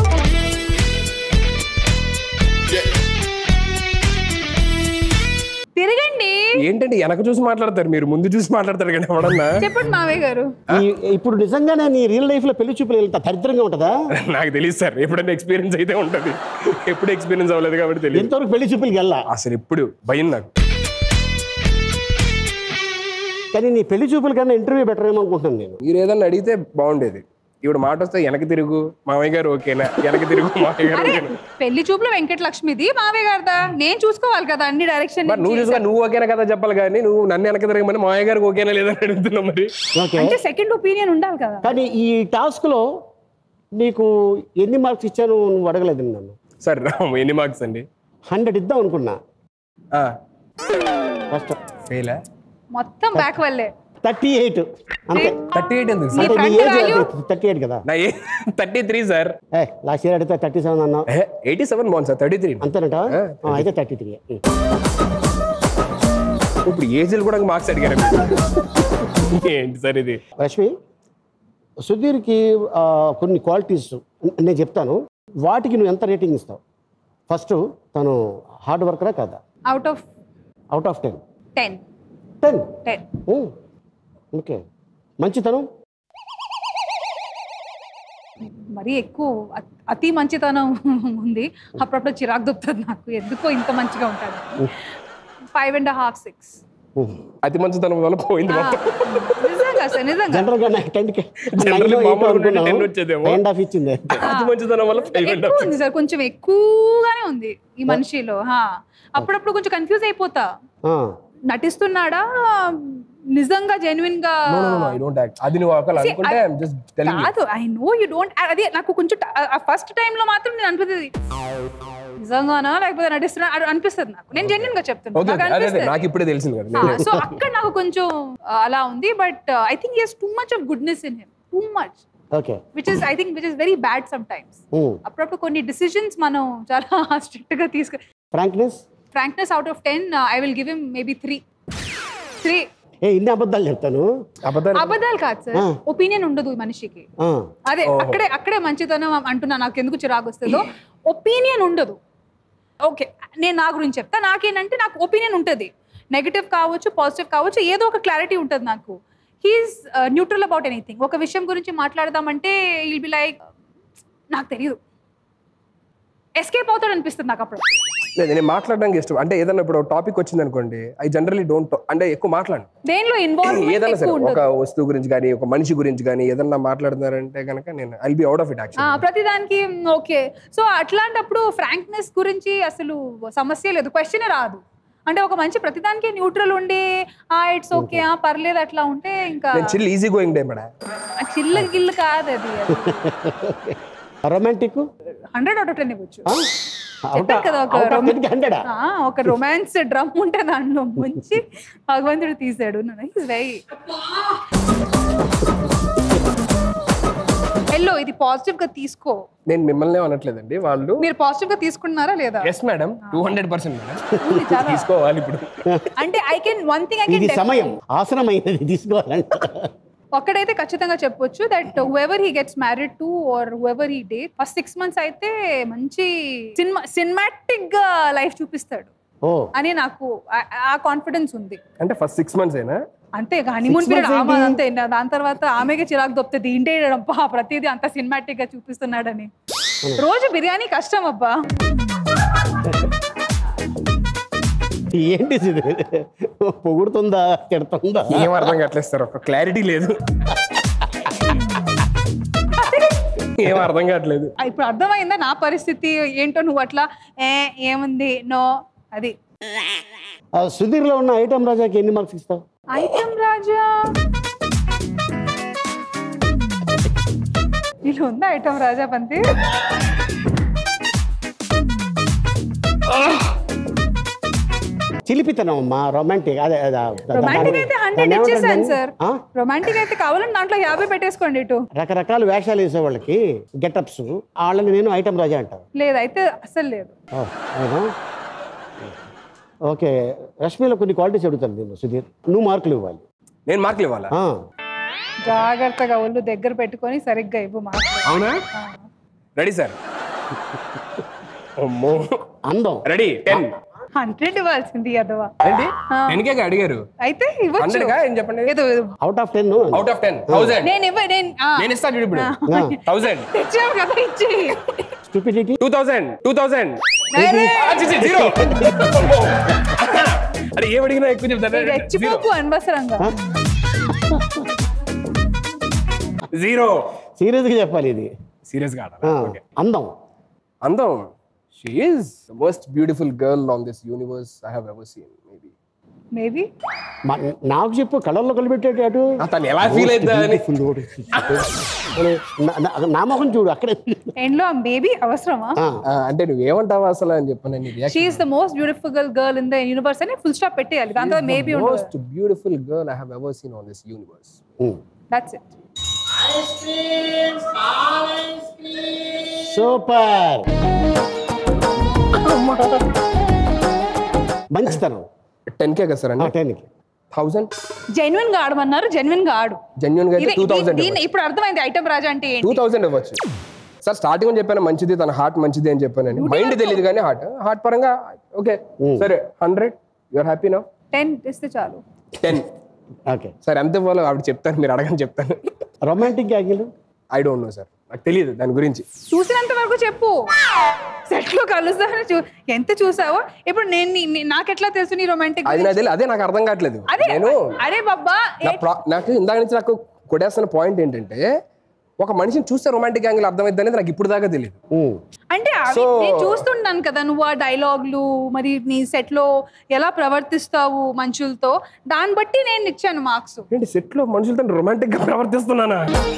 తిరగండి ఏంటండి వెనక చూసి మాట్లాడతారు మీరు ముందు చూసి మాట్లాడతారు కానీ ఎవడన్నా చెప్పండి మావయ్య గారు ఈ- ఇప్పుడు నిజంగానే నీ రియల్ లైఫ్ లో పెళ్లి చూపులు వెళ్తా దరిద్రంగా ఉంటుందా నాకు తెలియదు సార్ ఎప్పుడైనా ఎక్స్పీరియన్స్ అయితే ఉంటది ఎప్పుడు ఎక్స్పీరియన్స్ అవ్వలేదు కాబట్టి తెలియదు ఎంతవరకు పెళ్లి చూపులకి వెళ్ళా అసలు ఇప్పుడు భయం నాకు కానీ నీ పెళ్లి చూపుల కన్నా ఇంటర్వ్యూ బెటర్ ఏమో అనుకుంటున్నాను నేను మీరు ఏదన్నా అడిగితే బాగుండేది ఇప్పుడు మాట వస్తే వెనక తిరుగు మామయ్య గారు ఓకేనా వెనక తిరుగు మామయ్య గారు అరే ఓకేనా పెళ్లి చూపులు వెంకట లక్ష్మిది మావయ్య గారిదా నేను చూసుకోవాలి కదా అన్ని డైరెక్షన్ మరి నువ్వు చూసుగా నువ్వు ఓకేనా కదా చెప్పాలి కానీ నువ్వు నన్ను వెనక తిరగమని మామయ్య గారికి ఓకేనా లేదని అడుగుతున్నావు మరి ఓకే అంటే సెకండ్ ఒపీనియన్ ఉండాలి కదా కానీ ఈ టాస్క్ లో నీకు ఎన్ని మార్క్స్ ఇచ్చాను నువ్వు అడగలేదు నన్ను సరే రాము ఎన్ని మార్క్స్ అండి హండ్రెడ్ ఇద్దాం అనుకున్నా ఫస్ట్ ఫెయిలా మొత్తం బ్యాక్ వల్లే థర్టీ ఎయిట్ అంతే థర్టీ ఎయిట్ ఎందుకు నీ సార్ అంటే నీ front age value? Thirty eight కదా నా ఏ థర్టీ త్రీ సార్ ఏ లాస్ట్ ఇయర్ అడిగితే థర్టీ సెవెన్ అన్నావు ఎయిటీ సెవెన్ బాగుంది సార్ థర్టీ త్రీ అంతేనట ఏ, ఆ, అయితే థర్టీ త్రీ ఇప్పుడు ఏజ్లు కూడా మార్క్స్ అడిగారు ఏంటి సార్ ఇది రష్మి సుధీర్కి ఆ, కొన్ని క్వాలిటీస్ నేను చెప్తాను వాటికి నువ్వు ఎంత రేటింగ్ ఇస్తావు ఫస్ట్ తను హార్డ్ వర్కరా కాదా out of out of ten ten ten ten okay మంచితనం మరీ ఎక్కువ అ- అతి మంచితనం ఉంది అప్పుడప్పుడు చిరాకు దొప్పుతుంది నాకు ఎందుకో ఇంత మంచిగా ఉంటాడు ఫైవ్ అండ్ హాఫ్ సిక్స్ అతి మంచితనం వల్ల పోయింది మొత్తం నిజంగా సార్ నిజంగా జనరల్గా నాకు టెన్కి Generally మామూలుగా ఉంటే 10 వచ్చేదేమో. అండ్ ఆఫ్ ఇచ్చింది అతి మంచితనం వల్ల ఫైవ్ అండ్ ఎక్కువ ఉంది సార్ కొంచెం ఎక్కువగానే ఉంది ఈ మనిషిలో హా అప్పుడప్పుడు కొంచెం కన్ఫ్యూజ్ అయిపోతా ఆ, నటిస్తున్నాడా నిజంగా జెన్యున్ గా ఐ డోంట్ యాక్ట్ అది నువ్వు ఒకవేళ See, అనుకుంటే I- ఐఎమ్ జస్ట్ టెలింగ్ కాదు ఐ నో యూ డోంట్ అదే నాకు కొంచెం ఫస్ట్ టైం లో మాత్రం నేను అనిపిస్తుంది నిజంగానా లేకపోతే నటిస్తున్నా అది అనిపిస్తుంది నాకు నేను జెన్యున్ గా చెప్తున్నా ఓకే నాకు అదే అదే అనిపిస్తుంది నాకు ఇప్పుడే తెలిసింది కదా సో అక్కడ నాకు కొంచెం ఆ, అలా ఉంది but I think is too much of goodness in him too much okay which is I think which is very bad some times um. అప్పుడప్పుడు కొన్ని డిసిషన్స్ మనం చాలా స్ట్రిక్ట్ గా తీసుకు frankness frankness out of ten I will give him maybe three three ఏ ఇన్ని అబద్ధాలు చెప్తాను అబద్ధాలు అబద్ధాలు కాదు సార్ ఆ. ఒపీనియన్ ఉండదు ఈ మనిషికి ఆ, అదే అక్కడే అక్కడే మంచితనం అంటున్నా నాకు ఎందుకు చిరాకు వస్తుందో ఒపీనియన్ ఉండదు ఓకే నేను నా గురించి చెప్తా నాకేంటంటే నాకు ఒపీనియన్ ఉంటుంది నెగిటివ్ కావచ్చు పాజిటివ్ కావచ్చు ఏదో ఒక క్లారిటీ ఉంటుంది నాకు హీఈస్ న్యూట్రల్ అబౌట్ ఎనీథింగ్ ఒక విషయం గురించి మాట్లాడదామంటే విల్ బి లైక్ నాకు తెలియదు ఎస్కేప్ అవుతాడు అనిపిస్తుంది నాకు అప్పుడు లేదు నేను మాట్లాడడానికి ఇష్టం అంటే ఏదైనా ఇప్పుడు టాపిక్ వచ్చింది అనుకోండి ఐ జనరలీ డోంట్ అంటే ఎక్కువ మాట్లాడు దేనిలో ఇన్వాల్వ్మెంట్ ఏదైనా సరే ఎక్కువ ఉండదు ఒక వస్తువు గురించి కానీ ఒక మనిషి గురించి కానీ ఏదన్నా మాట్లాడుతున్నారంటే కనుక నేను I be out of it ఆ, యాక్చువల్ ప్రతిదానికి ఓకే సో అట్లాంటప్పుడు ఫ్రాంక్నెస్ గురించి అసలు సమస్య లేదు క్వశ్చన్ రాదు అంటే ఒక మంచి ప్రతిదానికి న్యూట్రల్ ఉండి ఆ ఇట్స్ ఓకే ఆ పర్లేదు అట్లా ఉంటే ఇంకా నేను chill easy going day madam చిల్ల గిల్లు కాదు అది romantic hundred out of ten ఇవ్వచ్చు అవుట్ చెప్పాను కదా ఒక అవుట్ ఆఫ్ రొమ- హండ్రెడ్ ఆ, ఒక రొమాన్స్ డ్రమ్ ఉంటే దాంట్లో ముంచి భగవంతుడు తీసాడు వెరీ ఎల్లో ఇది పాజిటివ్ గా తీసుకో నేను మిమ్మల్ని అనట్లేదండి వాళ్ళు మీరు పాజిటివ్ గా తీసుకుంటున్నారా లేదా yes madam two hundred percent madam ఉంది చాలా తీసుకోవాలి ఇప్పుడు అంటే I can one thing I ఇది కెన్ సమయం ఆసనమైనది తీసుకోవాలంటే ఒక్కడైతే ఖచ్చితంగా చెప్పొచ్చు that whoever he gets married to or whoever he date first six months అయితే మంచి సినిమా సినిమాటిక్ గా లైఫ్ చూపిస్తాడు ఓ అని నాకు ఆ- ఆ కాన్ఫిడెన్స్ ఉంది అంటే ఫస్ట్ సిక్స్ మంత్స్ అయినా అంతే హనీమూన్ Six పీరియడ్ months ఆమె ఏంటి? అంతే ఇంకా దాని తర్వాత ఆమెకి చిరాకు దొప్తే దీంటే అబ్బా ప్రతిదీ అంత సినిమాటిక్ గా చూపిస్తున్నాడని రోజు బిర్యానీ కష్టం అబ్బా ఏంటి ఇది పొగుడుతుందా తిడుతుందా ఏం అర్థం కావట్లేదు సార్ ఒక క్లారిటీ లేదు ఏం అర్థం కావట్లేదు ఆ, ఇప్పుడు అర్థమైందా నా పరిస్థితి ఏంటో నువ్వు అట్లా ఏ ఏముంది నో అది ఆ, సుధీర్లో ఉన్న ఐటమ్ రాజాకి ఎన్ని మార్క్స్ ఇస్తావు ఐటమ్ రాజా నీలో ఉందా ఐటమ్ రాజా పంతి చిలిపితనం అమ్మా రొమాంటిక్ అదే అదే, దా- రొమాంటిక్ దాన్ని- అయితే హండ్రెడ్ దాన్ని ఏమంటారు ఇచ్చేసాను దాన్ని? సార్ ఆ? రొమాంటిక్ అయితే కావాలని దాంట్లో యాభై పెట్టేసుకోండి ఇటు రకరకాల వేషాలు వేసే వాళ్ళకి గెటప్స్ వాళ్ళని నేను ఐటమ్ రాజా అంటాను లేదు అయితే అసలు లేదు ఓ, అవునా ఓకే రష్మిలో కొన్ని క్వాలిటీస్ అడుగుతాను నేను సుధీర్ నువ్వు మార్కులు ఇవ్వాలి నేను మార్కులు ఇవ్వాలా ఆ, జాగ్రత్తగా ఒళ్ళు దగ్గర పెట్టుకొని సరిగ్గా ఇవ్వు మాకు అవునా రెడీ సార్ అమ్మో అందం రెడీ టెన్ హండ్రెడ్ ఇవ్వాల్సింది అదవా ఏంటి టెన్ కే అడిగారు అయితే ఇవ్వచ్చు హండ్రెడ్ గా ఏం చెప్పండి ఏదో ఏదో. Out of ten out of ten thousand నేను ఇవ్వ నేను ఆ, నేను ఇస్తాను చూడు ఇప్పుడు థౌసండ్ తెచ్చావు కదా ఇచ్చి stupidity two thousand two thousand అరే, జీరో అరే ఏం అడిగినా ఎక్కువ చెప్తాను జీరో రెచ్చిపోకు అనవసరంగా జీరో సీరియస్గా చెప్పాలి ఇది సీరియస్ గా ఆ, ఓకే అందం అందం she is the most beautiful girl on this universe I have ever seen maybe maybe మా- నాకు చెప్పు కళల్లో కలిపెట్టేటి అటు తను ఎలా ఫీల్ అవుతుందా అని నా- నా- నా మొహం చూడు అక్కడే ఎండ్లో ఆ బేబీ అవసరమా ఆ, ఆ, అంటే నువ్వేమంటావా అసలు అని చెప్పాను నీ she is the most beautiful girl in the universe అని ఫుల్ స్టాప్ పెట్టేయాలి దాంతో మేబీ ఉండదు most beautiful girl I have ever seen on this universe um. That's it super మంచితనం టెన్ కే కదా సార్ అండి టెన్కి థౌసండ్ జెన్యున్ గా ఆడమన్నారు జెన్యున్ గా ఆడు జెన్యున్ గా అయితే ఇదే- టూ దీ- థౌసండ్ దీన్ని ఇప్పుడు అర్థమైంది ఐటమ్ రాజా అంటే టూ ఏంటి థౌసండ్ ఇవ్వచ్చు సార్ స్టార్టింగ్ చెప్పాను మంచిది తన హార్ట్ మంచిది అని చెప్పాను మైండ్ తెలియదు కానీ హార్ట్ హార్ట్ పరంగా ఓకే సరే హండ్రెడ్ యూఆర్ హ్యాపీ నా టెన్ ఇస్తే చాలు టెన్ ఓకే సార్ ఎంత ఇవ్వాలో ఆవిడ చెప్తాను మీరు అడగని చెప్తాను romantic angle I don't know sir నాకు తెలియదు దాని గురించి చూసినంత వరకు చెప్పు సెట్ లో కలుస్తాను చూ ఎంత చూసావో ఇప్పుడు నేను నీ- నీ- నాకు ఎట్లా తెలుసు నీ రొమాంటిక్ అది నాకు తెలియదు అదే నాకు అర్థం కావట్లేదు అదే నేను అరే బాబా నా ప్రా- నాకు ఇందాక నుంచి నాకు కొట్టేస్తున్న పాయింట్ ఏంటంటే ఒక మనిషిని చూస్తే రొమాంటిక్ యాంగిల్ అర్థమైంది అనేది నాకు ఇప్పుడు దాకా తెలియదు అంటే అవి So- నేను చూస్తున్నాను కదా నువ్వు ఆ డైలాగ్లు మరి నీ సెట్ లో ఎలా ప్రవర్తిస్తావు మనుషులతో దాన్ని బట్టి నేను ఇచ్చాను మార్క్స్ ఏంటి సెట్ లో మనుషులతో రొమాంటిక్ గా ప్రవర్తిస్తున్నానా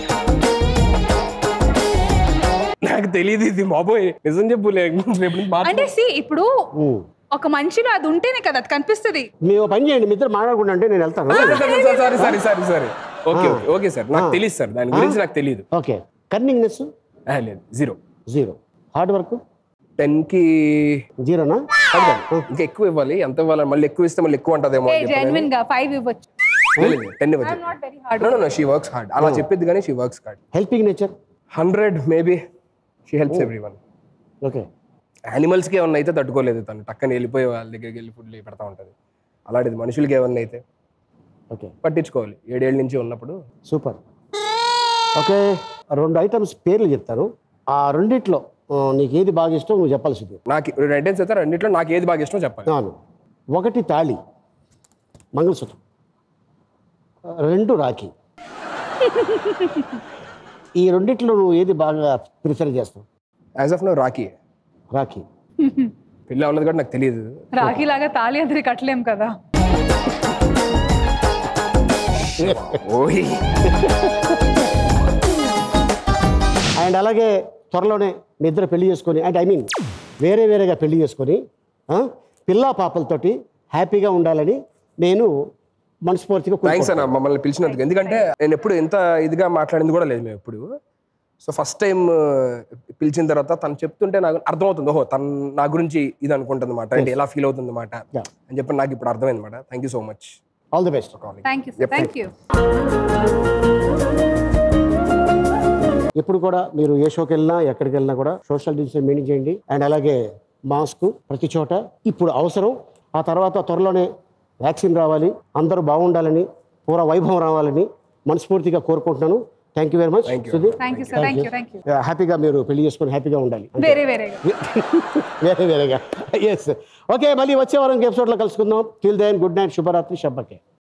నాకు తెలియదు ఇది బాబోయ్ నిజం చెప్పు లే- రేపు నుంచి మాట్లాడు. అంటే సి ఇప్పుడు ఒక మనిషిలో అది ఉంటేనే కదా అది కనిపిస్తుంది మీరు ఓ పని చేయండి మీ ఇద్దరు మాట్లాడకుండా అంటే నేను వెళ్తాను sorry sorry sorry sorry sorry okay okay okay sir నాకు తెలియదు సార్ దాని గురించి నాకు తెలియదు ఓకే కన్నింగ్నెస్ ఆ, లేదు zero zero hard work ten కి జీరోనా ఇంకా ఎక్కువ ఇవ్వాలి ఎంత ఇవ్వాలి మళ్ళీ ఎక్కువ ఇస్తే మళ్ళీ ఎక్కువ ఉంటుందేమో జెన్యున్ గా ఫైవ్ ఇవ్వచ్చు టెన్ ఇవ్వచ్చు not very hard no no she works hard అలా చెప్పేది కానీ she works hard helping nature hundred maybe she helps everyone okay యానిమల్స్కి ఏమన్నా అయితే తట్టుకోలేదు తను టక్కని వెళ్ళిపోయి వాళ్ళ దగ్గరికి వెళ్ళి ఫుడ్ పెడతా ఉంటుంది అలాంటిది మనుషులకి ఏమన్నా అయితే ఓకే పట్టించుకోవాలి ఏడేళ్ళ నుంచి ఉన్నప్పుడు సూపర్ ఓకే రెండు ఐటమ్స్ పేర్లు చెప్తాను ఆ రెండిట్లో ఆ, నీకు ఏది బాగా ఇష్టం నువ్వు చెప్పాల్సింది నాకు రెండు ఐటమ్స్ అయితే రెండిట్లో నాకు ఏది బాగా ఇష్టం చెప్పాలి అవును ఒకటి తాళి మంగళసూత్రం రెండు రాఖీ ఈ రెండిట్లో నువ్వు ఏది బాగా ప్రిఫర్ చేస్తావు as of no Rakhi Rakhi పెళ్ళి అవ్వలేదు కూడా నాకు తెలియదు రాఖీలాగా తాళి అందరికి కట్టలేం కదా ఓయ్ అండ్ అలాగే త్వరలోనే మీ ఇద్దరు పెళ్లి చేసుకొని అండ్ ఐ మీన్ వేరే వేరేగా పెళ్లి చేసుకొని ఆ, పిల్లా పాపలతోటి హ్యాపీగా ఉండాలని నేను మనస్ఫూర్తిగా థ్యాంక్స్ కోరుకుంటున్నాను. అన్న మమ్మల్ని పిలిచినందుకు ఎందుకంటే నేను ఎప్పుడు ఎంత ఇదిగా మాట్లాడింది కూడా లేదు మేము ఎప్పుడు సో ఫస్ట్ టైం పిలిచిన తర్వాత తను చెప్తుంటే నాకు అర్థమవుతుంది ఓహో తను నా గురించి ఇది అనుకుంటుంది అనమాట అంటే ఎలా ఫీల్ అవుతుంది అనమాట Yeah. అని చెప్పి నాకు ఇప్పుడు అర్థమైంది అనమాట thank you so much all the best thank you Yep, thank you ఎప్పుడు కూడా మీరు ఏ షోకి వెళ్ళినా ఎక్కడికి వెళ్ళినా కూడా సోషల్ డిస్టెన్స్ మెయింటైన్ చేయండి అండ్ అలాగే మాస్క్ ప్రతి చోట ఇప్పుడు అవసరం ఆ తర్వాత త్వరలోనే వ్యాక్సిన్ రావాలి అందరూ బాగుండాలని పూర వైభవం రావాలని మనస్ఫూర్తిగా కోరుకుంటున్నాను thank you very much Thank you. Sudheer thank you sir thank you thank you హ్యాపీగా మీరు పెళ్లి చేసుకొని హ్యాపీగా ఉండాలి వేరే వేరేగా వేరే వేరేగా ఎస్ ఓకే మళ్ళీ వచ్చే వారం ఎపిసోడ్లో కలుసుకుందాం టిల్ దెన్ గుడ్ నైట్ శుభరాత్రి షబ్బకే